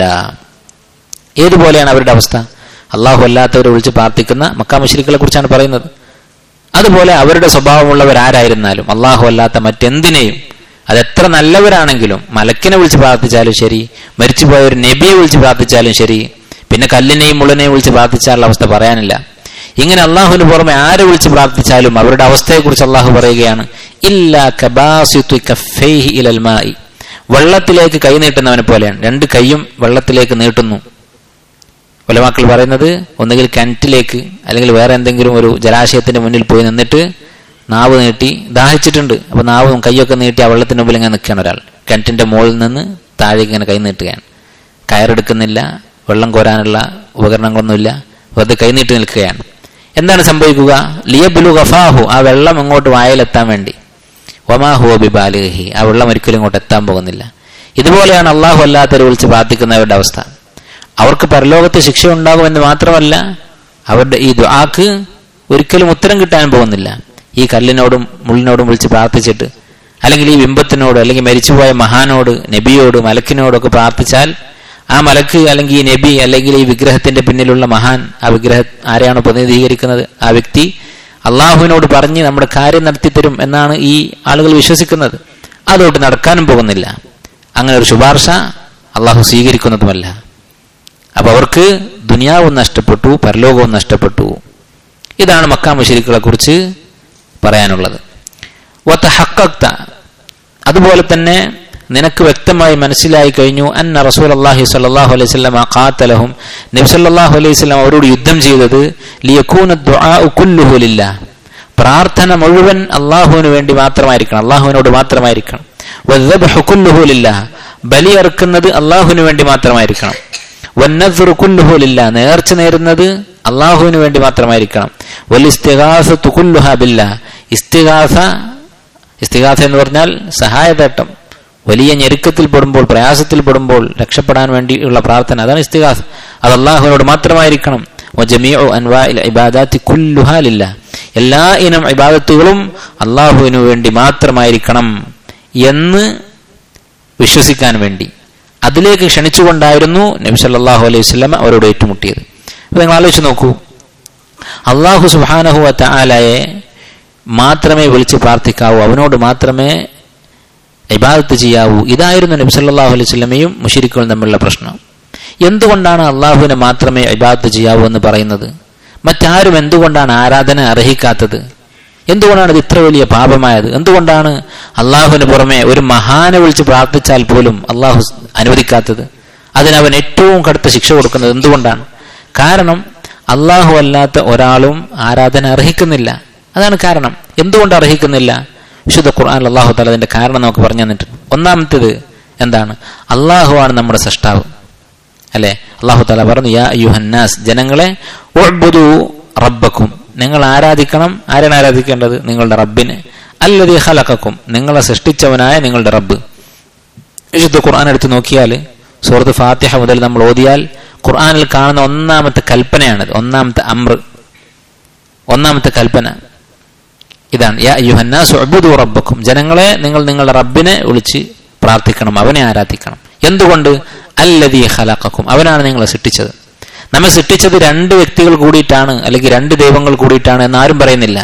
ഏതുപോലെയാണ് അവരുടെ അവസ്ഥ അള്ളാഹു അല്ലാത്തവരെ വിളിച്ച് പ്രാർത്ഥിക്കുന്ന മക്കാ മുശ്രിക്കുകളെ കുറിച്ചാണ് പറയുന്നത് അതുപോലെ അവരുടെ സ്വഭാവമുള്ളവർ ആരായിരുന്നാലും അള്ളാഹു അല്ലാത്ത മറ്റെന്തിനേയും അതെത്ര നല്ലവരാണെങ്കിലും മലക്കിനെ വിളിച്ച് പ്രാർത്ഥിച്ചാലും ശരി മരിച്ചുപോയ ഒരു നബിയെ വിളിച്ച് പ്രാർത്ഥിച്ചാലും ശരി പിന്നെ കല്ലിനെയും മുള്ളിനെയും വിളിച്ച് പ്രാർത്ഥിച്ചാലുള്ള അവസ്ഥ പറയാനില്ല ഇങ്ങനെ അള്ളാഹുവിന് പുറമെ ആരെ വിളിച്ച് പ്രാർത്ഥിച്ചാലും അവരുടെ അവസ്ഥയെക്കുറിച്ച് അള്ളാഹു പറയുകയാണ് ഇല്ലാ കബാസിത്തു കഫൈഹി ഇലൽ മായി വെള്ളത്തിലേക്ക് കൈ നീട്ടുന്നവനെ പോലെയാണ് രണ്ട് കൈയും വെള്ളത്തിലേക്ക് നീട്ടുന്നു ഒലമാക്കൾ പറയുന്നത് ഒന്നുകിൽ കിണറ്റിലേക്ക് അല്ലെങ്കിൽ വേറെ എന്തെങ്കിലും ഒരു ജലാശയത്തിന്റെ മുന്നിൽ പോയി നിന്നിട്ട് നാവ് നീട്ടി ദാഹിച്ചിട്ടുണ്ട് അപ്പൊ നാവും കൈയൊക്കെ നീട്ടി ആ വെള്ളത്തിന് മുമ്പിൽ ഇങ്ങനെ നിൽക്കുകയാണ് ഒരാൾ കിണറ്റിന്റെ മുകളിൽ നിന്ന് താഴേക്ക് ഇങ്ങനെ കൈ നീട്ടുകയാണ് കയറെടുക്കുന്നില്ല വെള്ളം കോരാനുള്ള ഉപകരണങ്ങളൊന്നുമില്ല വെറുതെ കൈ നീട്ടി നിൽക്കുകയാണ് എന്താണ് സംഭവിക്കുക ലിയബുലു ഗഫാഹു ആ വെള്ളം ഇങ്ങോട്ട് വായിലെത്താൻ വേണ്ടി ഒമാഹു ബിബാലിഹി ആ വെള്ളം ഒരിക്കലും ഇങ്ങോട്ട് എത്താൻ പോകുന്നില്ല ഇതുപോലെയാണ് അള്ളാഹു അല്ലാത്തവരെ വിളിച്ച് പ്രാർത്ഥിക്കുന്നവരുടെ അവസ്ഥ അവർക്ക് പരലോകത്ത് ശിക്ഷ ഉണ്ടാകുമെന്ന് മാത്രമല്ല അവരുടെ ഈ ദുആക്ക് ഒരിക്കലും ഉത്തരം കിട്ടാൻ പോകുന്നില്ല ഈ കല്ലിനോടും മുള്ളിനോടും വിളിച്ച് പ്രാർത്ഥിച്ചിട്ട് അല്ലെങ്കിൽ ഈ ബിംബത്തിനോട് അല്ലെങ്കിൽ മരിച്ചുപോയ മഹാനോട് നബിയോട് മലക്കിനോടൊക്കെ പ്രാർത്ഥിച്ചാൽ ആ മലക്ക് അല്ലെങ്കിൽ ഈ നബി അല്ലെങ്കിൽ ഈ വിഗ്രഹത്തിന്റെ പിന്നിലുള്ള മഹാൻ ആ വിഗ്രഹം ആരെയാണോ പ്രതിനിധീകരിക്കുന്നത് ആ വ്യക്തി അള്ളാഹുവിനോട് പറഞ്ഞ് നമ്മുടെ കാര്യം നടത്തിത്തരും എന്നാണ് ഈ ആളുകൾ വിശ്വസിക്കുന്നത് അതോട്ട് നടക്കാനും പോകുന്നില്ല അങ്ങനെ ഒരു ശുപാർശ അള്ളാഹു സ്വീകരിക്കുന്നതുമല്ല അപ്പൊ അവർക്ക് ദുനിയാവും നഷ്ടപ്പെട്ടു പരലോകവും നഷ്ടപ്പെട്ടു ഇതാണ് മക്കാ മുഷരിക്കുകളെ കുറിച്ച് പറയാനുള്ളത് ഹക്കക്ത അതുപോലെ തന്നെ നിനക്ക് വ്യക്തമായി മനസ്സിലായി കഴിഞ്ഞു അന്ന റസൂൽ അള്ളാഹി സല്ലാഹു അലൈഹി സ്വലം ഖാത്തലഹും നബി സല്ലാഹു അലൈഹി സ്വലം അവരോട് യുദ്ധം ചെയ്തത് ലിയക്കൂനുല്ല പ്രാർത്ഥന മുഴുവൻ അള്ളാഹുവിന് വേണ്ടി മാത്രമായിരിക്കണം അള്ളാഹുവിനോട് മാത്രമായിരിക്കണം കുല്ലുഹുലില്ല ബലി അറുക്കുന്നത് അള്ളാഹുവിന് വേണ്ടി മാത്രമായിരിക്കണം വന്നസുർ കുല്ലുഹുലില്ല നേർച്ച നേരുന്നത് അള്ളാഹുവിന് വേണ്ടി മാത്രമായിരിക്കണം വലിസ്തിഹാസത്തു കുല്ലുഹാബില്ല ഇസ്തിഹാസ ഇസ്തിഹാസ എന്ന് പറഞ്ഞാൽ സഹായതേട്ടം വലിയ ഞെരുക്കത്തിൽ പെടുമ്പോൾ പ്രയാസത്തിൽ പെടുമ്പോൾ രക്ഷപ്പെടാൻ വേണ്ടിയുള്ള പ്രാർത്ഥന അതാണ് ഇസ്തിഹാസ് അത് അള്ളാഹുവിനോട് മാത്രമായിരിക്കണം കുല്ലുഹാലില്ല എല്ലാ ഇനം ഇബാദത്തുകളും അള്ളാഹുവിനു വേണ്ടി മാത്രമായിരിക്കണം എന്ന് വിശ്വസിക്കാൻ വേണ്ടി അതിലേക്ക് ക്ഷണിച്ചുകൊണ്ടായിരുന്നു നബി സല്ലാഹു അലൈഹി വസ്ലമ അവരോട് ഏറ്റുമുട്ടിയത് അപ്പൊ നിങ്ങൾ ആലോചിച്ച് നോക്കൂ അള്ളാഹു സുബാനഹു ആലയെ മാത്രമേ വിളിച്ച് പ്രാർത്ഥിക്കാവൂ അവനോട് മാത്രമേ ഇബാദത്ത് ചെയ്യാവൂ ഇതായിരുന്നു നബി സല്ലാഹു അലൈഹി സ്വലമയും മുഷിരിക്കുകളും തമ്മിലുള്ള പ്രശ്നം എന്തുകൊണ്ടാണ് അള്ളാഹുവിനെ മാത്രമേ ഇബാദത്ത് ചെയ്യാവൂ എന്ന് പറയുന്നത് മറ്റാരും എന്തുകൊണ്ടാണ് ആരാധന അർഹിക്കാത്തത് എന്തുകൊണ്ടാണ് ഇത് ഇത്ര വലിയ പാപമായത് എന്തുകൊണ്ടാണ് അള്ളാഹുവിന് പുറമെ ഒരു മഹാനെ വിളിച്ച് പ്രാർത്ഥിച്ചാൽ പോലും അള്ളാഹു അനുവദിക്കാത്തത് അതിനവൻ ഏറ്റവും കടുത്ത ശിക്ഷ കൊടുക്കുന്നത് എന്തുകൊണ്ടാണ് കാരണം അള്ളാഹു അല്ലാത്ത ഒരാളും ആരാധന അർഹിക്കുന്നില്ല അതാണ് കാരണം എന്തുകൊണ്ട് അർഹിക്കുന്നില്ല വിശുദ്ധ ഖുർആൻ അള്ളാഹു താല അതിന്റെ കാരണം നമുക്ക് പറഞ്ഞു തന്നിട്ടുണ്ട് ഒന്നാമത്തേത് എന്താണ് അള്ളാഹുവാണ് നമ്മുടെ സൃഷ്ടാവ് അല്ലെ അള്ളാഹു താല പറഞ്ഞു യാ യുഹന്നാസ് ജനങ്ങളെ റബ്ബക്കും നിങ്ങൾ ആരാധിക്കണം ആരാണ് ആരാധിക്കേണ്ടത് നിങ്ങളുടെ റബ്ബിനെ അല്ലതി ഹലക്കും നിങ്ങളെ സൃഷ്ടിച്ചവനായ നിങ്ങളുടെ റബ്ബ് വിശുദ്ധ ഖുർആൻ എടുത്ത് നോക്കിയാൽ സുഹൃത്ത് ഫാത്തിഹ മുതൽ നമ്മൾ ഓതിയാൽ ഖുർആനിൽ കാണുന്ന ഒന്നാമത്തെ കൽപ്പനയാണിത് ഒന്നാമത്തെ അമ്ര ഒന്നാമത്തെ കൽപ്പന ഇതാണ് യാ യുഹന്നാസ് റബ്ബക്കും ജനങ്ങളെ നിങ്ങൾ നിങ്ങളുടെ റബ്ബിനെ വിളിച്ച് പ്രാർത്ഥിക്കണം അവനെ ആരാധിക്കണം എന്തുകൊണ്ട് അല്ലതി ഹലാക്കും അവനാണ് നിങ്ങളെ സൃഷ്ടിച്ചത് നമ്മെ സൃഷ്ടിച്ചത് രണ്ട് വ്യക്തികൾ കൂടിയിട്ടാണ് അല്ലെങ്കിൽ രണ്ട് ദൈവങ്ങൾ കൂടിയിട്ടാണ് എന്നാരും പറയുന്നില്ല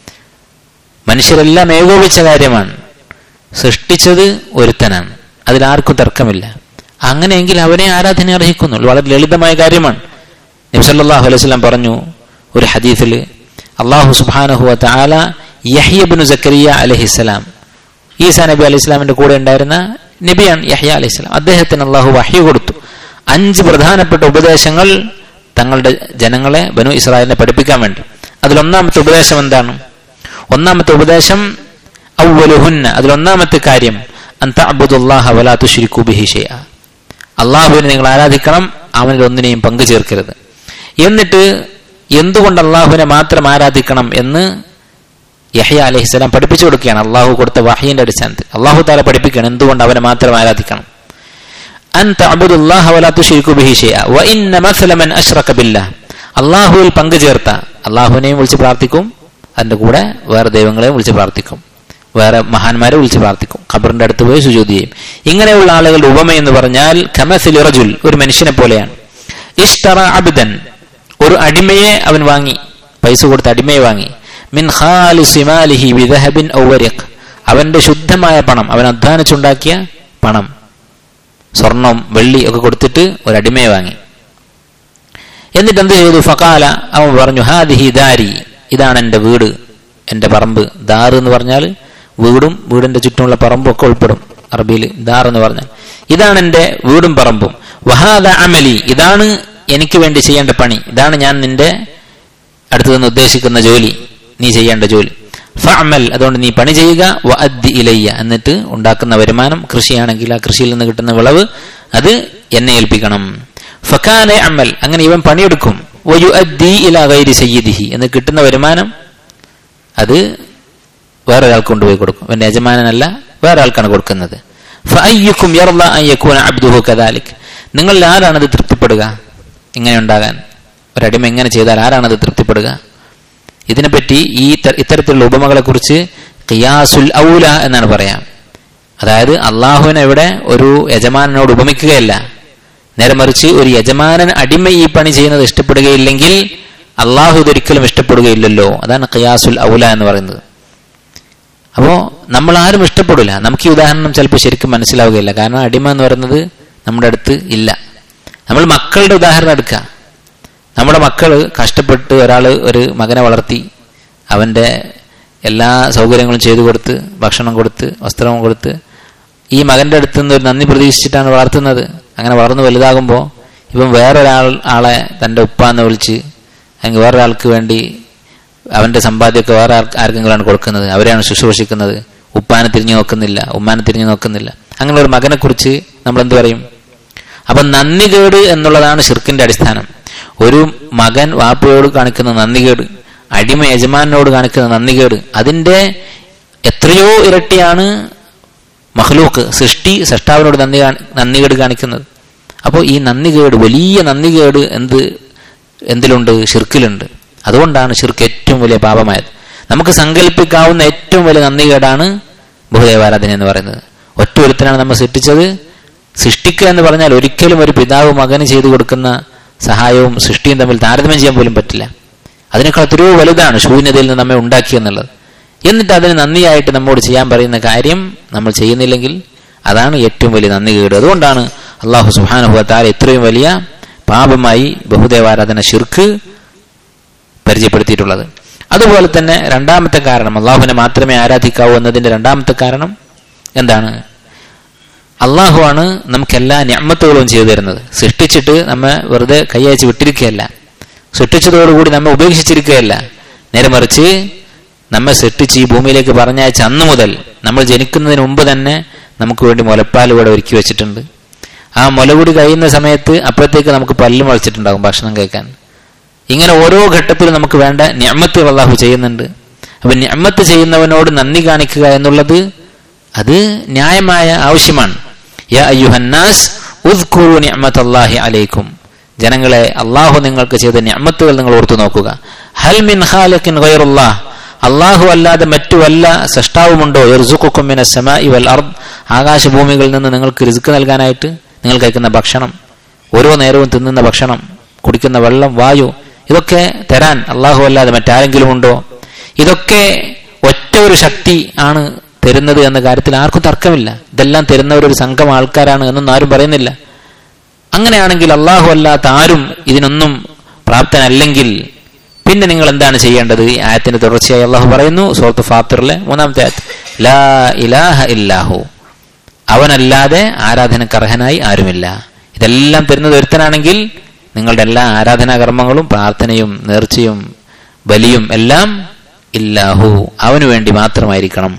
മനുഷ്യരെല്ലാം ഏകോപിച്ച കാര്യമാണ് സൃഷ്ടിച്ചത് ഒരുത്തനാണ് അതിലാർക്കും തർക്കമില്ല അങ്ങനെയെങ്കിൽ അവനെ ആരാധന അർഹിക്കുന്നുള്ളൂ വളരെ ലളിതമായ കാര്യമാണ് നബ്സല്ലാഹു അലൈഹി സ്വലം പറഞ്ഞു ഒരു ഹദീസിൽ അള്ളാഹു സുബാനഹുവ താല യഹ്യബിനു സക്കരിയ അലഹിസ്സലാം ഈസാ നബി അലൈഹി ഇസ്ലാമിന്റെ കൂടെ ഉണ്ടായിരുന്ന നബിയാണ് യഹ്യ അലൈഹി സ്വലാം അദ്ദേഹത്തിന് അള്ളാഹു വഹ്യ കൊടുത്തു അഞ്ച് പ്രധാനപ്പെട്ട ഉപദേശങ്ങൾ തങ്ങളുടെ ജനങ്ങളെ ബനു ഇസ്രായേലിനെ പഠിപ്പിക്കാൻ വേണ്ടി അതിലൊന്നാമത്തെ ഉപദേശം എന്താണ് ഒന്നാമത്തെ ഉപദേശം ഔവലുഹുന്ന അതിലൊന്നാമത്തെ കാര്യം അന്ത അബുദുല്ലാഹ വലാ തുശ്രിക്കു ബിഹി ഷൈഅ അള്ളാഹുവിനെ നിങ്ങൾ ആരാധിക്കണം അവനിൽ ഒന്നിനെയും പങ്കു ചേർക്കരുത് എന്നിട്ട് എന്തുകൊണ്ട് അള്ളാഹുവിനെ മാത്രം ആരാധിക്കണം എന്ന് യഹ്യ അലഹിസ്സലാം പഠിപ്പിച്ചു കൊടുക്കുകയാണ് അള്ളാഹു കൊടുത്ത വഹീന്റെ അടിസ്ഥാനത്തിൽ അള്ളാഹു താല പഠിപ്പിക്കണം എന്തുകൊണ്ട് അവനെ മാത്രം ആരാധിക്കണം അൻ തഅബുദുല്ലാഹ വലാ തുശ്രിക്കു ബിഹി ഷൈഅ വ ഇന്ന മസല മൻ അശ്റക ബില്ലാഹ് അള്ളാഹുവിൽ പങ്കു ചേർത്ത അള്ളാഹുവിനെയും വിളിച്ച് പ്രാർത്ഥിക്കും അതിന്റെ കൂടെ വേറെ ദൈവങ്ങളെയും വിളിച്ച് പ്രാർത്ഥിക്കും വേറെ മഹാന്മാരെ വിളിച്ച് പ്രാർത്ഥിക്കും ഖബറിന്റെ അടുത്ത് പോയി സുജൂതി ചെയ്യും ഇങ്ങനെയുള്ള ആളുകളുടെ ഉപമ എന്ന് പറഞ്ഞാൽ ഖമസിൽ റജുൽ ഒരു മനുഷ്യനെ പോലെയാണ് ഇഷ്തറ അബിദൻ ഒരു അടിമയെ അവൻ വാങ്ങി പൈസ കൊടുത്ത് അടിമയെ വാങ്ങി മിൻ ഖാലിസിമാലിഹി വിദഹബിൻ ഔവരിഖ് അവന്റെ ശുദ്ധമായ പണം അവൻ അധ്വാനിച്ചുണ്ടാക്കിയ പണം സ്വർണം വെള്ളി ഒക്കെ കൊടുത്തിട്ട് ഒരു അടിമയെ വാങ്ങി എന്നിട്ട് എന്ത് ചെയ്തു ഫക്കാല അവൻ പറഞ്ഞു ഹാദിഹി ദാരി ഇതാണ് എൻ്റെ വീട് എൻ്റെ പറമ്പ് ദാർ എന്ന് പറഞ്ഞാൽ വീടും വീടിന്റെ ചുറ്റുമുള്ള പറമ്പും ഒക്കെ ഉൾപ്പെടും അറബിയിൽ ദാർ എന്ന് പറഞ്ഞാൽ ഇതാണ് എൻ്റെ വീടും പറമ്പും വഹാദ അമലി ഇതാണ് എനിക്ക് വേണ്ടി ചെയ്യേണ്ട പണി ഇതാണ് ഞാൻ നിന്റെ അടുത്തു നിന്ന് ഉദ്ദേശിക്കുന്ന ജോലി നീ ചെയ്യേണ്ട ജോലി ഫഅമൽ അതുകൊണ്ട് നീ പണി ചെയ്യുക വ അദ്ദി ഇലയ്യ എന്നിട്ട് ഉണ്ടാക്കുന്ന വരുമാനം കൃഷിയാണെങ്കിൽ ആ കൃഷിയിൽ നിന്ന് കിട്ടുന്ന വിളവ് അത് എന്നെ ഏൽപ്പിക്കണം ഫക്കാനെ അമൽ അങ്ങനെ ഇവൻ പണിയെടുക്കും വയു അദ്ദി ഇല ഗൈരി സയ്യിദിഹി എന്ന് കിട്ടുന്ന വരുമാനം അത് വേറൊരാൾക്ക് കൊണ്ടുപോയി കൊടുക്കും അവന്റെ യജമാനനല്ല വേറെ ആൾക്കാണ് കൊടുക്കുന്നത് ഫഅയ്യുക്കും യർള അൻ യകൂന അബ്ദുഹു കദാലിക് നിങ്ങളിൽ ആരാണത് തൃപ്തിപ്പെടുക ഇങ്ങനെ ഉണ്ടാകാൻ ഒരടിമ എങ്ങനെ ചെയ്താൽ ആരാണത് തൃപ്തിപ്പെടുക ഇതിനെപ്പറ്റി ഈ ത- ഇത്തരത്തിലുള്ള ഉപമകളെ കുറിച്ച് ഖിയാസുൽ ഔല എന്നാണ് പറയാം അതായത് അള്ളാഹുവിനെ ഇവിടെ ഒരു യജമാനനോട് ഉപമിക്കുകയല്ല നേരെ മറിച്ച് ഒരു യജമാനൻ അടിമ ഈ പണി ചെയ്യുന്നത് ഇഷ്ടപ്പെടുകയില്ലെങ്കിൽ അള്ളാഹു ഇതൊരിക്കലും ഇഷ്ടപ്പെടുകയില്ലല്ലോ അതാണ് ഖിയാസുൽ ഔല എന്ന് പറയുന്നത് അപ്പോ നമ്മൾ ആരും ഇഷ്ടപ്പെടില്ല നമുക്ക് ഈ ഉദാഹരണം ചിലപ്പോൾ ശരിക്കും മനസ്സിലാവുകയില്ല കാരണം അടിമ എന്ന് പറയുന്നത് നമ്മുടെ അടുത്ത് ഇല്ല നമ്മൾ മക്കളുടെ ഉദാഹരണം എടുക്കുക നമ്മുടെ മക്കള് കഷ്ടപ്പെട്ട് ഒരാൾ ഒരു മകനെ വളർത്തി അവന്റെ എല്ലാ സൗകര്യങ്ങളും ചെയ്തു കൊടുത്ത് ഭക്ഷണം കൊടുത്ത് വസ്ത്രവും കൊടുത്ത് ഈ മകന്റെ അടുത്ത് നിന്ന് ഒരു നന്ദി പ്രതീക്ഷിച്ചിട്ടാണ് വളർത്തുന്നത് അങ്ങനെ വളർന്നു വലുതാകുമ്പോൾ ഇവൻ വേറൊരാൾ ആളെ തന്റെ ഉപ്പ എന്ന് വിളിച്ച് അല്ലെങ്കിൽ വേറൊരാൾക്ക് വേണ്ടി അവന്റെ സമ്പാദ്യമൊക്കെ വേറെ ആർക്ക് ആർക്കെങ്കിലാണ് കൊടുക്കുന്നത് അവരെയാണ് ശുശ്രൂഷിക്കുന്നത് ഉപ്പാനെ തിരിഞ്ഞു നോക്കുന്നില്ല ഉമ്മാനെ തിരിഞ്ഞു നോക്കുന്നില്ല അങ്ങനെ ഒരു മകനെ കുറിച്ച് നമ്മൾ എന്ത് പറയും അപ്പൊ നന്ദികേട് എന്നുള്ളതാണ് ഷിർക്കിന്റെ അടിസ്ഥാനം ഒരു മകൻ വാപ്പയോട് കാണിക്കുന്ന നന്ദികേട് അടിമ യജമാനോട് കാണിക്കുന്ന നന്ദികേട് അതിന്റെ എത്രയോ ഇരട്ടിയാണ് മഹ്ലൂക്ക് സൃഷ്ടി സൃഷ്ടാവിനോട് നന്ദി കാണി- നന്ദികേട് കാണിക്കുന്നത് അപ്പോൾ ഈ നന്ദികേട് വലിയ നന്ദികേട് എന്ത് എന്തിലുണ്ട് ഷിർക്കിലുണ്ട് അതുകൊണ്ടാണ് ഷിർക്ക് ഏറ്റവും വലിയ പാപമായത് നമുക്ക് സങ്കല്പിക്കാവുന്ന ഏറ്റവും വലിയ നന്ദികേടാണ് ബഹുദേവാരാധന എന്ന് പറയുന്നത് ഒറ്റ ഒരുത്തനാണ് നമ്മൾ സൃഷ്ടിച്ചത് സൃഷ്ടിക്കുക എന്ന് പറഞ്ഞാൽ ഒരിക്കലും ഒരു പിതാവ് മകന് ചെയ്തു കൊടുക്കുന്ന സഹായവും സൃഷ്ടിയും തമ്മിൽ താരതമ്യം ചെയ്യാൻ പോലും പറ്റില്ല അതിനേക്കാൾ എത്രയോ വലുതാണ് ശൂന്യതയിൽ നിന്ന് നമ്മെ ഉണ്ടാക്കി എന്നുള്ളത് എന്നിട്ട് അതിന് നന്ദിയായിട്ട് നമ്മോട് ചെയ്യാൻ പറയുന്ന കാര്യം നമ്മൾ ചെയ്യുന്നില്ലെങ്കിൽ അതാണ് ഏറ്റവും വലിയ നന്ദി കേട് അതുകൊണ്ടാണ് അള്ളാഹു സുഹാനുഭവത്താൽ ഇത്രയും വലിയ പാപമായി ബഹുദേവാരാധന ഷിർക്ക് പരിചയപ്പെടുത്തിയിട്ടുള്ളത് അതുപോലെ തന്നെ രണ്ടാമത്തെ കാരണം അള്ളാഹുവിനെ മാത്രമേ ആരാധിക്കാവൂ എന്നതിന്റെ രണ്ടാമത്തെ കാരണം എന്താണ് അള്ളാഹുവാണ് നമുക്ക് എല്ലാ ഞമ്മത്തുകളും ചെയ്തു തരുന്നത് സൃഷ്ടിച്ചിട്ട് നമ്മെ വെറുതെ കൈയച്ച് വിട്ടിരിക്കുകയല്ല സൃഷ്ടിച്ചതോടുകൂടി നമ്മെ ഉപേക്ഷിച്ചിരിക്കുകയല്ല നേരെ മറിച്ച് നമ്മെ സൃഷ്ടിച്ച് ഈ ഭൂമിയിലേക്ക് പറഞ്ഞയച്ച അന്ന് മുതൽ നമ്മൾ ജനിക്കുന്നതിന് മുമ്പ് തന്നെ നമുക്ക് വേണ്ടി മുലപ്പാൽ ഇവിടെ ഒരുക്കി വെച്ചിട്ടുണ്ട് ആ മുലകുടി കഴിയുന്ന സമയത്ത് അപ്പോഴത്തേക്ക് നമുക്ക് പല്ല് മുളച്ചിട്ടുണ്ടാകും ഭക്ഷണം കഴിക്കാൻ ഇങ്ങനെ ഓരോ ഘട്ടത്തിലും നമുക്ക് വേണ്ട ഞമ്മത്തുകൾ അള്ളാഹു ചെയ്യുന്നുണ്ട് അപ്പൊ ഞമ്മത്ത് ചെയ്യുന്നവനോട് നന്ദി കാണിക്കുക എന്നുള്ളത് അത് ന്യായമായ ആവശ്യമാണ് യാ അയ്യുഹന്നാസ് ഉദ്കുറു നിഅമത്തല്ലാഹി അലൈക്കും ജനങ്ങളെ അള്ളാഹു നിങ്ങൾക്ക് ചെയ്ത ഞമ്മത്തുകൾ നിങ്ങൾ ഓർത്തു നോക്കുക ഹൽ മിൻ ഖാലിഖിൻ ഗൈറുല്ലാഹ് അള്ളാഹു അല്ലാതെ മറ്റു വല്ല സൃഷ്ടാവുമുണ്ടോ യർസുഖുക്കും മിന സമാഇ വൽ അർദ് ആകാശഭൂമികളിൽ നിന്ന് നിങ്ങൾക്ക് റിസ്ക് നൽകാനായിട്ട് നിങ്ങൾ കഴിക്കുന്ന ഭക്ഷണം ഓരോ നേരവും തിന്നുന്ന ഭക്ഷണം കുടിക്കുന്ന വെള്ളം വായു ഇതൊക്കെ തരാൻ അള്ളാഹു അല്ലാതെ മറ്റാരെങ്കിലും ഉണ്ടോ ഇതൊക്കെ ഒറ്റ ഒരു ശക്തി ആണ് തരുന്നത് എന്ന കാര്യത്തിൽ ആർക്കും തർക്കമില്ല ഇതെല്ലാം തരുന്നവർ ഒരു സംഘം ആൾക്കാരാണ് എന്നൊന്നും ആരും പറയുന്നില്ല അങ്ങനെയാണെങ്കിൽ അള്ളാഹു അല്ലാത്ത ആരും ഇതിനൊന്നും പ്രാപ്തനല്ലെങ്കിൽ പിന്നെ നിങ്ങൾ എന്താണ് ചെയ്യേണ്ടത് ഈ ആയത്തിന്റെ തുടർച്ചയായി അള്ളാഹു പറയുന്നു സൂറത്ത് ഫാത്തിറിലെ മൂന്നാമത്തെ ആയത്ത് ലാ ഇലാഹ ഇല്ലാഹു അവനല്ലാതെ ആരാധനക്ക് അർഹനായി ആരുമില്ല ഇതെല്ലാം തരുന്നത് ഒരുത്തനാണെങ്കിൽ നിങ്ങളുടെ എല്ലാ ആരാധനാ കർമ്മങ്ങളും പ്രാർത്ഥനയും നേർച്ചയും ബലിയും എല്ലാം ഇല്ലാഹു അവനു വേണ്ടി മാത്രമായിരിക്കണം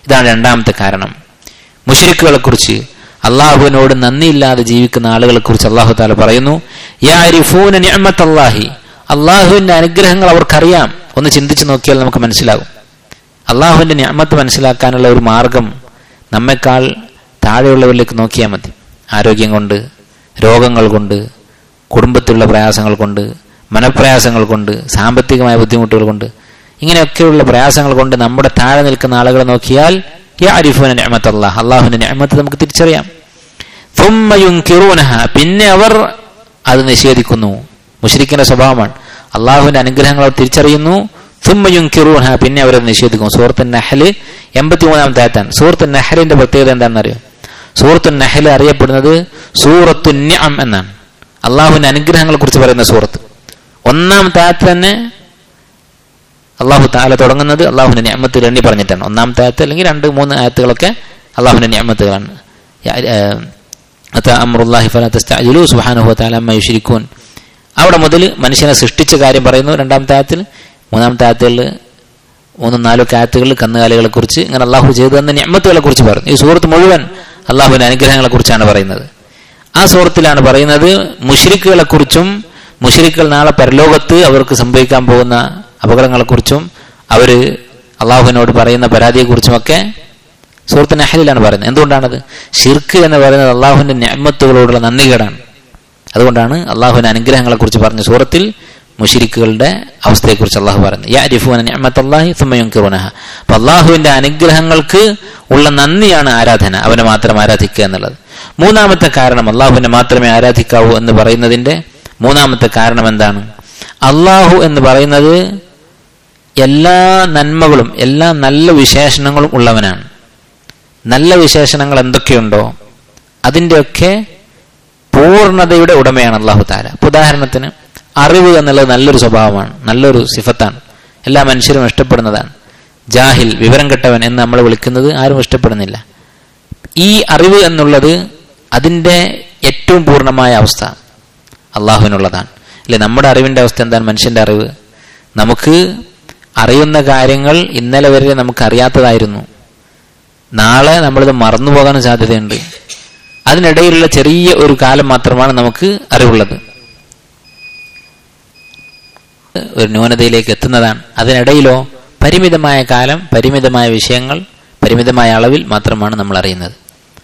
ഇതാണ് രണ്ടാമത്തെ കാരണം മുഷരിക്കുകളെ കുറിച്ച് അള്ളാഹുവിനോട് നന്ദിയില്ലാതെ ജീവിക്കുന്ന ആളുകളെ കുറിച്ച് അള്ളാഹു താല പറയുന്നു യാരിഫൂന നിഅമത്തല്ലാഹി അള്ളാഹുവിന്റെ അനുഗ്രഹങ്ങൾ അവർക്കറിയാം ഒന്ന് ചിന്തിച്ചു നോക്കിയാൽ നമുക്ക് മനസ്സിലാകും അള്ളാഹുവിന്റെ ഞാമത്ത് മനസ്സിലാക്കാനുള്ള ഒരു മാർഗം നമ്മെക്കാൾ താഴെയുള്ളവരിലേക്ക് നോക്കിയാൽ മതി ആരോഗ്യം കൊണ്ട് രോഗങ്ങൾ കൊണ്ട് കുടുംബത്തിലുള്ള പ്രയാസങ്ങൾ കൊണ്ട് മനപ്രയാസങ്ങൾ കൊണ്ട് സാമ്പത്തികമായ ബുദ്ധിമുട്ടുകൾ കൊണ്ട് ഇങ്ങനെയൊക്കെയുള്ള പ്രയാസങ്ങൾ കൊണ്ട് നമ്മുടെ താഴെ നിൽക്കുന്ന ആളുകളെ നോക്കിയാൽ യാരിഫുന നിഅമത്ത് അള്ളാഹ് അള്ളാഹുവിന്റെ നിഅമത്ത് നമുക്ക് തിരിച്ചറിയാം ثم ينكرونها പിന്നെ അവർ അത് നിഷേധിക്കുന്നു മുശ്രിക്കിന്റെ സ്വഭാവമാണ് അള്ളാഹുവിന്റെ അനുഗ്രഹങ്ങൾ അവർ തിരിച്ചറിയുന്നു ثم ينكرونها പിന്നെ അവരത് നിഷേധിക്കും സൂറത്ത് നഹല് എൺപത്തി മൂന്നാമത്തെ ആയത്താണ് സൂറത്ത് നഹലിന്റെ പ്രത്യേകത എന്താണെന്ന് അറിയോ സൂറത്തു നഹൽ അറിയപ്പെടുന്നത് സൂറത്തു നിഅം എന്നാണ് അള്ളാഹുവിന്റെ അനുഗ്രഹങ്ങളെ കുറിച്ച് പറയുന്ന സൂറത്ത് ഒന്നാമത്തെ ആയത്ത് തന്നെ അള്ളാഹു താല തുടങ്ങുന്നത് അള്ളാഹുവിന്റെ ഞാമത്തിൽ എണ്ണി പറഞ്ഞിട്ടാണ് ഒന്നാമത്തെ ആയത്ത് അല്ലെങ്കിൽ രണ്ട് മൂന്ന് ആയത്തുകളൊക്കെ അള്ളാഹുവിന്റെ ഞാമത്തുകളാണ് അമ്രുല്ലാഹി ഫലാത്തസ്തഅജിലു സുബ്ഹാനഹു വതആല അമ്മ യുശ്രിക്കൂൻ അവിടെ മുതൽ മനുഷ്യനെ സൃഷ്ടിച്ച കാര്യം പറയുന്നു രണ്ടാമത്തെ ആയത്തിൽ മൂന്നാമത്തെ ആയത്തുകളിൽ മൂന്നും നാലൊക്കെ ആയത്തുകളിൽ കന്നുകാലികളെ കുറിച്ച് ഇങ്ങനെ അള്ളാഹു ചെയ്തു തന്ന ഞാമത്തുകളെ കുറിച്ച് പറഞ്ഞു ഈ സൂറത്ത് മുഴുവൻ അള്ളാഹുവിന്റെ അനുഗ്രഹങ്ങളെ കുറിച്ചാണ് പറയുന്നത് ആ സൂറത്തിലാണ് പറയുന്നത് മുഷിരിക്കുകളെ കുറിച്ചും മുഷിരിക്കുകൾ നാളെ പരലോകത്ത് അവർക്ക് സംഭവിക്കാൻ പോകുന്ന അപകടങ്ങളെക്കുറിച്ചും അവര് അള്ളാഹുവിനോട് പറയുന്ന പരാതിയെക്കുറിച്ചുമൊക്കെ സൂറത്ത് നഹലിലാണ് പറയുന്നത് എന്തുകൊണ്ടാണത് ഷിർക്ക് എന്ന് പറയുന്നത് അള്ളാഹുവിന്റെ ഞാമത്തുകളോടുള്ള നന്ദികേടാണ് അതുകൊണ്ടാണ് അള്ളാഹുവിന്റെ അനുഗ്രഹങ്ങളെ കുറിച്ച് പറഞ്ഞ സൂറത്തിൽ മുഷിരിക്കുകളുടെ അവസ്ഥയെക്കുറിച്ച് അള്ളാഹു പറയുന്നത് അപ്പൊ അള്ളാഹുവിന്റെ അനുഗ്രഹങ്ങൾക്ക് ഉള്ള നന്ദിയാണ് ആരാധന അവനെ മാത്രം ആരാധിക്കുക എന്നുള്ളത് മൂന്നാമത്തെ കാരണം അള്ളാഹുവിനെ മാത്രമേ ആരാധിക്കാവൂ എന്ന് പറയുന്നതിന്റെ മൂന്നാമത്തെ കാരണം എന്താണ് അള്ളാഹു എന്ന് പറയുന്നത് എല്ലാ നന്മകളും എല്ലാ നല്ല വിശേഷണങ്ങളും ഉള്ളവനാണ് നല്ല വിശേഷണങ്ങൾ എന്തൊക്കെയുണ്ടോ അതിൻ്റെയൊക്കെ പൂർണ്ണതയുടെ ഉടമയാണ് അള്ളാഹു താല ഉദാഹരണത്തിന് അറിവ് എന്നുള്ളത് നല്ലൊരു സ്വഭാവമാണ് നല്ലൊരു സിഫത്താണ് എല്ലാ മനുഷ്യരും ഇഷ്ടപ്പെടുന്നതാണ് ജാഹിൽ വിവരം കെട്ടവൻ എന്ന് നമ്മൾ വിളിക്കുന്നത് ആരും ഇഷ്ടപ്പെടുന്നില്ല ഈ അറിവ് എന്നുള്ളത് അതിൻ്റെ ഏറ്റവും പൂർണ്ണമായ അവസ്ഥ അള്ളാഹുവിനുള്ളതാണ് അല്ലെ നമ്മുടെ അറിവിന്റെ അവസ്ഥ എന്താണ് മനുഷ്യന്റെ അറിവ് നമുക്ക് അറിയുന്ന കാര്യങ്ങൾ ഇന്നലെ വരെ നമുക്ക് അറിയാത്തതായിരുന്നു നാളെ നമ്മളിത് മറന്നു പോകാൻ സാധ്യതയുണ്ട് അതിനിടയിലുള്ള ചെറിയ ഒരു കാലം മാത്രമാണ് നമുക്ക് അറിവുള്ളത് ഒരു ന്യൂനതയിലേക്ക് എത്തുന്നതാണ് അതിനിടയിലോ പരിമിതമായ കാലം പരിമിതമായ വിഷയങ്ങൾ പരിമിതമായ അളവിൽ മാത്രമാണ് നമ്മൾ അറിയുന്നത്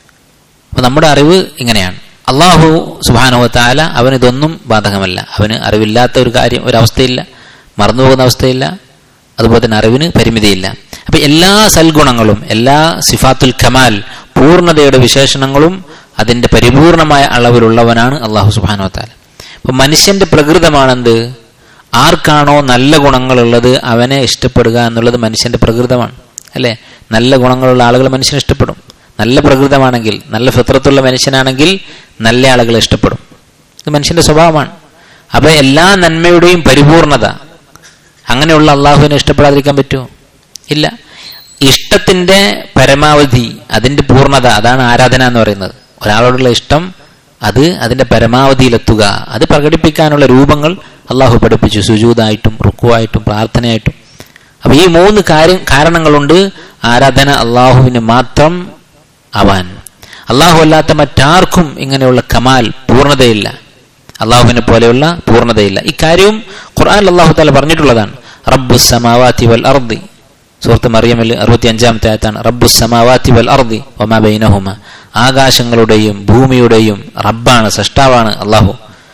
അപ്പൊ നമ്മുടെ അറിവ് ഇങ്ങനെയാണ് അള്ളാഹു സുബാനുവത്താല അവന് ഇതൊന്നും ബാധകമല്ല അവന് അറിവില്ലാത്ത ഒരു കാര്യം ഒരവസ്ഥയില്ല മറന്നുപോകുന്ന അവസ്ഥയില്ല അതുപോലെ തന്നെ അറിവിന് പരിമിതിയില്ല അപ്പൊ എല്ലാ സൽഗുണങ്ങളും എല്ലാ സിഫാത്തുൽ കമാൽ പൂർണ്ണതയുടെ വിശേഷണങ്ങളും അതിന്റെ പരിപൂർണമായ അളവിലുള്ളവനാണ് അള്ളാഹു സുബാനുവത്താല അപ്പൊ മനുഷ്യന്റെ പ്രകൃതമാണെന്ത് ആർക്കാണോ നല്ല ഗുണങ്ങളുള്ളത് അവനെ ഇഷ്ടപ്പെടുക എന്നുള്ളത് മനുഷ്യന്റെ പ്രകൃതമാണ് അല്ലെ നല്ല ഗുണങ്ങളുള്ള ആളുകൾ മനുഷ്യനെ ഇഷ്ടപ്പെടും നല്ല പ്രകൃതമാണെങ്കിൽ നല്ല ഫിത്രത്തുള്ള മനുഷ്യനാണെങ്കിൽ നല്ല ആളുകളെ ഇഷ്ടപ്പെടും ഇത് മനുഷ്യന്റെ സ്വഭാവമാണ് അപ്പൊ എല്ലാ നന്മയുടെയും പരിപൂർണത അങ്ങനെയുള്ള അള്ളാഹുവിനെ ഇഷ്ടപ്പെടാതിരിക്കാൻ പറ്റുമോ ഇല്ല ഇഷ്ടത്തിന്റെ പരമാവധി അതിന്റെ പൂർണ്ണത അതാണ് ആരാധന എന്ന് പറയുന്നത് ഒരാളോടുള്ള ഇഷ്ടം അത് അതിന്റെ പരമാവധിയിലെത്തുക അത് പ്രകടിപ്പിക്കാനുള്ള രൂപങ്ങൾ അള്ളാഹു പഠിപ്പിച്ചു സുജൂതായിട്ടും റുക്കുവായിട്ടും പ്രാർത്ഥനയായിട്ടും അപ്പൊ ഈ മൂന്ന് കാര്യം കാരണങ്ങളുണ്ട് ആരാധന അള്ളാഹുവിന് മാത്രം ആവാൻ അള്ളാഹു അല്ലാത്ത മറ്റാർക്കും ഇങ്ങനെയുള്ള കമാൽ പൂർണ്ണതയില്ല അള്ളാഹുവിനെ പോലെയുള്ള പൂർണ്ണതയില്ല ഇക്കാര്യവും ഖുർആൻ അള്ളാഹു താല പറഞ്ഞിട്ടുള്ളതാണ് റബ്ബു സമാവാത്തി വൽ അർദി സുഹൃത്ത് മറിയമിൽ അറുപത്തി അഞ്ചാമത്തെ ആയത്താണ് റബ്ബു സമാവാത്തി വൽ അർദി ഒമാ ബൈനഹുമ ആകാശങ്ങളുടെയും ഭൂമിയുടെയും റബ്ബാണ് സൃഷ്ടാവാണ് അള്ളാഹു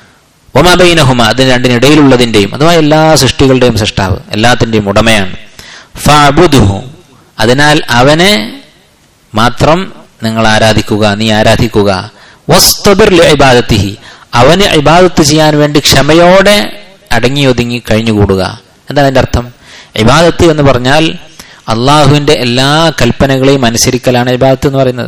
ഒമാ ബൈനഹുമ അതിന് രണ്ടിനിടയിലുള്ളതിന്റെയും അഥവാ എല്ലാ സൃഷ്ടികളുടെയും സൃഷ്ടാവ് എല്ലാത്തിന്റെയും ഉടമയാണ് ഫഅബുദുഹു അതിനാൽ അവനെ മാത്രം നിങ്ങൾ ആരാധിക്കുക നീ ആരാധിക്കുക വസ്തബിർ ഇബാദത്തിഹി അവന് ഇബാദത്ത് ചെയ്യാൻ വേണ്ടി ക്ഷമയോടെ അടങ്ങി ഒതുങ്ങി കഴിഞ്ഞുകൂടുക എന്താണ് അതിന്റെ അർത്ഥം ഇബാദത്ത് എന്ന് പറഞ്ഞാൽ അള്ളാഹുവിന്റെ എല്ലാ കൽപ്പനകളെയും അനുസരിക്കലാണ് ഇബാദത്ത് എന്ന് പറയുന്നത്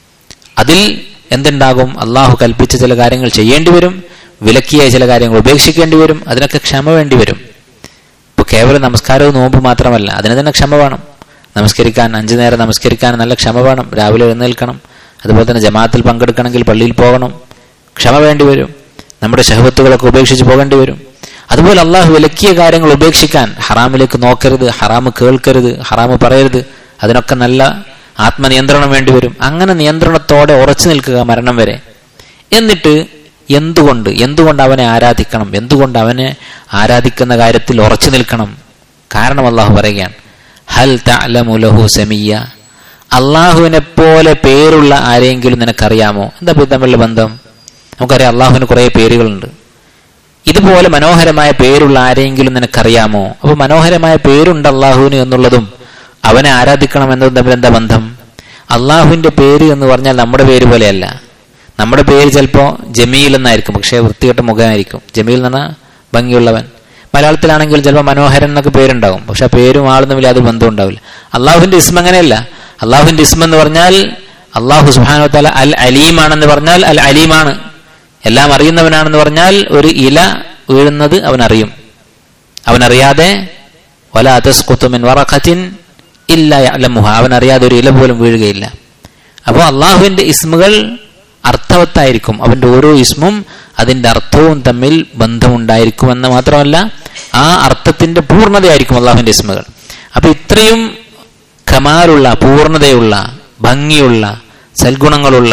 അതിൽ എന്തുണ്ടാകും അള്ളാഹു കൽപ്പിച്ച ചില കാര്യങ്ങൾ ചെയ്യേണ്ടി വരും വിലക്കിയ ചില കാര്യങ്ങൾ ഉപേക്ഷിക്കേണ്ടി വരും അതിനൊക്കെ ക്ഷമ വേണ്ടി വരും ഇപ്പൊ കേവലം നമസ്കാരവും നോമ്പ് മാത്രമല്ല അതിന് തന്നെ ക്ഷമ വേണം നമസ്കരിക്കാൻ അഞ്ചു നേരം നമസ്കരിക്കാൻ നല്ല ക്ഷമ വേണം രാവിലെ എഴുന്നേൽക്കണം അതുപോലെ തന്നെ ജമാഅത്തിൽ പങ്കെടുക്കണമെങ്കിൽ പള്ളിയിൽ പോകണം ക്ഷമ വേണ്ടി വരും നമ്മുടെ ഷഹബത്തുകളൊക്കെ ഉപേക്ഷിച്ച് പോകേണ്ടി വരും അതുപോലെ അള്ളാഹു വിലക്കിയ കാര്യങ്ങൾ ഉപേക്ഷിക്കാൻ ഹറാമിലേക്ക് നോക്കരുത് ഹറാമ് കേൾക്കരുത് ഹറാമ് പറയരുത് അതിനൊക്കെ നല്ല ആത്മനിയന്ത്രണം വേണ്ടി വരും അങ്ങനെ നിയന്ത്രണത്തോടെ ഉറച്ചു നിൽക്കുക മരണം വരെ എന്നിട്ട് എന്തുകൊണ്ട് എന്തുകൊണ്ട് അവനെ ആരാധിക്കണം എന്തുകൊണ്ട് അവനെ ആരാധിക്കുന്ന കാര്യത്തിൽ ഉറച്ചു നിൽക്കണം കാരണം അള്ളാഹു പറയുകയാണ് ഹൽ തലമുലഹു സമീയ അള്ളാഹുവിനെ പോലെ പേരുള്ള ആരെങ്കിലും നിനക്കറിയാമോ എന്താ ഇത് തമ്മിലുള്ള ബന്ധം നമുക്കറിയാം അള്ളാഹുവിന് കുറേ പേരുകളുണ്ട് ഇതുപോലെ മനോഹരമായ പേരുള്ള ആരെങ്കിലും നിനക്കറിയാമോ അപ്പൊ മനോഹരമായ പേരുണ്ട് അള്ളാഹുവിന് എന്നുള്ളതും അവനെ ആരാധിക്കണം എന്നതും തമ്മിൽ എന്താ ബന്ധം അള്ളാഹുവിന്റെ പേര് എന്ന് പറഞ്ഞാൽ നമ്മുടെ പേര് പോലെയല്ല നമ്മുടെ പേര് ചിലപ്പോൾ ജമീൽ എന്നായിരിക്കും പക്ഷേ വൃത്തികെട്ട മുഖമായിരിക്കും ജമീൽ എന്ന് പറഞ്ഞാൽ ഭംഗിയുള്ളവൻ മലയാളത്തിലാണെങ്കിൽ ചിലപ്പോൾ മനോഹരൻ എന്നൊക്കെ പേരുണ്ടാകും പക്ഷെ ആ പേരും ആളും തമ്മിൽ യാതൊരു ബന്ധം ഉണ്ടാവില്ല അള്ളാഹുവിന്റെ ഇസ്മ അങ്ങനെയല്ല അള്ളാഹുവിന്റെ ഇസ്മ എന്ന് പറഞ്ഞാൽ അള്ളാഹു സുബാനോ താല അൽ അലീമാണെന്ന് പറഞ്ഞാൽ അൽ അലീമാണ് എല്ലാം അറിയുന്നവനാണെന്ന് പറഞ്ഞാൽ ഒരു ഇല വീഴുന്നത് അവൻ അറിയും അവനറിയാതെ വല അതസ്കുത്തുമിൻ വറഖത്തിൻ ഇല്ല യഅലമുഹ അവൻ അറിയാതെ ഒരു ഇല പോലും വീഴുകയില്ല അപ്പോൾ അള്ളാഹുവിന്റെ ഇസ്മുകൾ അർത്ഥവത്തായിരിക്കും അവന്റെ ഓരോ ഇസ്മും അതിന്റെ അർത്ഥവും തമ്മിൽ ബന്ധമുണ്ടായിരിക്കുമെന്ന് മാത്രമല്ല ആ അർത്ഥത്തിന്റെ പൂർണ്ണതയായിരിക്കും അള്ളാഹുവിന്റെ ഇസ്മുകൾ അപ്പൊ ഇത്രയും കമാലുള്ള പൂർണ്ണതയുള്ള ഭംഗിയുള്ള സൽഗുണങ്ങളുള്ള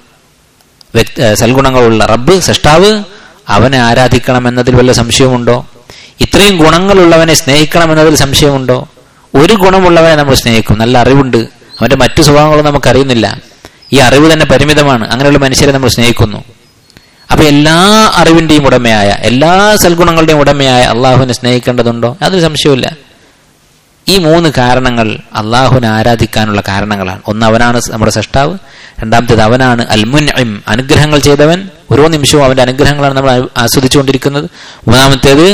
വ്യക്തി സൽഗുണങ്ങളുള്ള റബ്ബ് സൃഷ്ടാവ് അവനെ ആരാധിക്കണം എന്നതിൽ വല്ല സംശയമുണ്ടോ ഇത്രയും ഗുണങ്ങളുള്ളവനെ സ്നേഹിക്കണം എന്നതിൽ സംശയമുണ്ടോ ഒരു ഗുണമുള്ളവനെ നമ്മൾ സ്നേഹിക്കും നല്ല അറിവുണ്ട് അവന്റെ മറ്റു സ്വഭാവങ്ങളും നമുക്കറിയുന്നില്ല ഈ അറിവ് തന്നെ പരിമിതമാണ് അങ്ങനെയുള്ള മനുഷ്യരെ നമ്മൾ സ്നേഹിക്കുന്നു അപ്പൊ എല്ലാ അറിവിന്റെയും ഉടമയായ എല്ലാ സൽഗുണങ്ങളുടെയും ഉടമയായ അള്ളാഹുവിനെ സ്നേഹിക്കേണ്ടതുണ്ടോ അതൊരു സംശയമില്ല ഈ മൂന്ന് കാരണങ്ങൾ അള്ളാഹുവിനെ ആരാധിക്കാനുള്ള കാരണങ്ങളാണ് ഒന്ന് അവനാണ് നമ്മുടെ സൃഷ്ടാവ് രണ്ടാമത്തേത് അവനാണ് അൽമുൻ അനുഗ്രഹങ്ങൾ ചെയ്തവൻ ഓരോ നിമിഷവും അവന്റെ അനുഗ്രഹങ്ങളാണ് നമ്മൾ ആസ്വദിച്ചുകൊണ്ടിരിക്കുന്നത് മൂന്നാമത്തേത്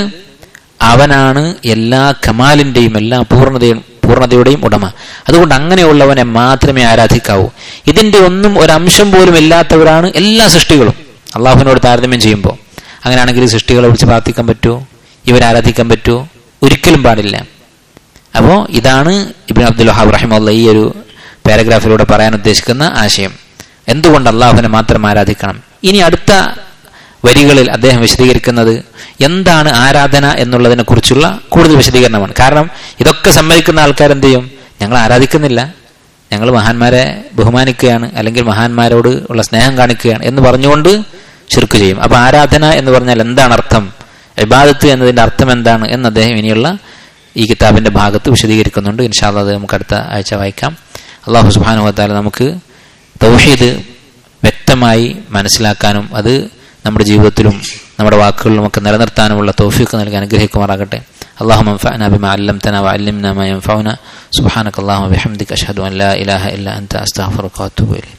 അവനാണ് എല്ലാ കമാലിന്റെയും എല്ലാ പൂർണ്ണതയും പൂർണ്ണതയുടെയും ഉടമ അതുകൊണ്ട് അങ്ങനെയുള്ളവനെ മാത്രമേ ആരാധിക്കാവൂ ഇതിന്റെ ഒന്നും ഒരംശം പോലും ഇല്ലാത്തവരാണ് എല്ലാ സൃഷ്ടികളും അള്ളാഹുവിനോട് താരതമ്യം ചെയ്യുമ്പോൾ അങ്ങനെയാണെങ്കിൽ ഈ സൃഷ്ടികളെ വിളിച്ച് പ്രാർത്ഥിക്കാൻ പറ്റുമോ ഇവരെ ആരാധിക്കാൻ പറ്റുമോ ഒരിക്കലും പാടില്ല അപ്പോൾ ഇതാണ് ഇബിൻ അബ്ദുൽ വഹാബ് റഹിമുള്ള ഈ ഒരു പാരഗ്രാഫിലൂടെ പറയാൻ ഉദ്ദേശിക്കുന്ന ആശയം എന്തുകൊണ്ട് അള്ളാഹുവിനെ മാത്രം ആരാധിക്കണം ഇനി അടുത്ത വരികളിൽ അദ്ദേഹം വിശദീകരിക്കുന്നത് എന്താണ് ആരാധന എന്നുള്ളതിനെ കുറിച്ചുള്ള കൂടുതൽ വിശദീകരണമാണ് കാരണം ഇതൊക്കെ സമ്മതിക്കുന്ന ആൾക്കാർ എന്ത് ചെയ്യും ഞങ്ങൾ ആരാധിക്കുന്നില്ല ഞങ്ങൾ മഹാന്മാരെ ബഹുമാനിക്കുകയാണ് അല്ലെങ്കിൽ മഹാന്മാരോട് ഉള്ള സ്നേഹം കാണിക്കുകയാണ് എന്ന് പറഞ്ഞുകൊണ്ട് ചുരുക്ക് ചെയ്യും അപ്പൊ ആരാധന എന്ന് പറഞ്ഞാൽ എന്താണ് അർത്ഥം ഇബാദത്ത് എന്നതിന്റെ അർത്ഥം എന്താണ് എന്ന് അദ്ദേഹം ഇനിയുള്ള ഈ കിതാബിന്റെ ഭാഗത്ത് വിശദീകരിക്കുന്നുണ്ട് ഇൻഷാല്ല അത് നമുക്ക് അടുത്ത ആഴ്ച വായിക്കാം അള്ളാഹു സുബാനുവത്താല നമുക്ക് തൗഹീദ് വ്യക്തമായി മനസ്സിലാക്കാനും അത് നമ്മുടെ ജീവിതത്തിലും നമ്മുടെ വാക്കുകളിലും ഒക്കെ നിലനിർത്താനുമുള്ള തൗഫീഖ് നൽകി അനുഗ്രഹിക്കുമാറാകട്ടെ اللهم انفعنا بما علمتنا وعلمنا ما ينفعنا سبحانك اللهم وبحمدك اشهد ان لا اله الا انت استغفرك واتوب اليك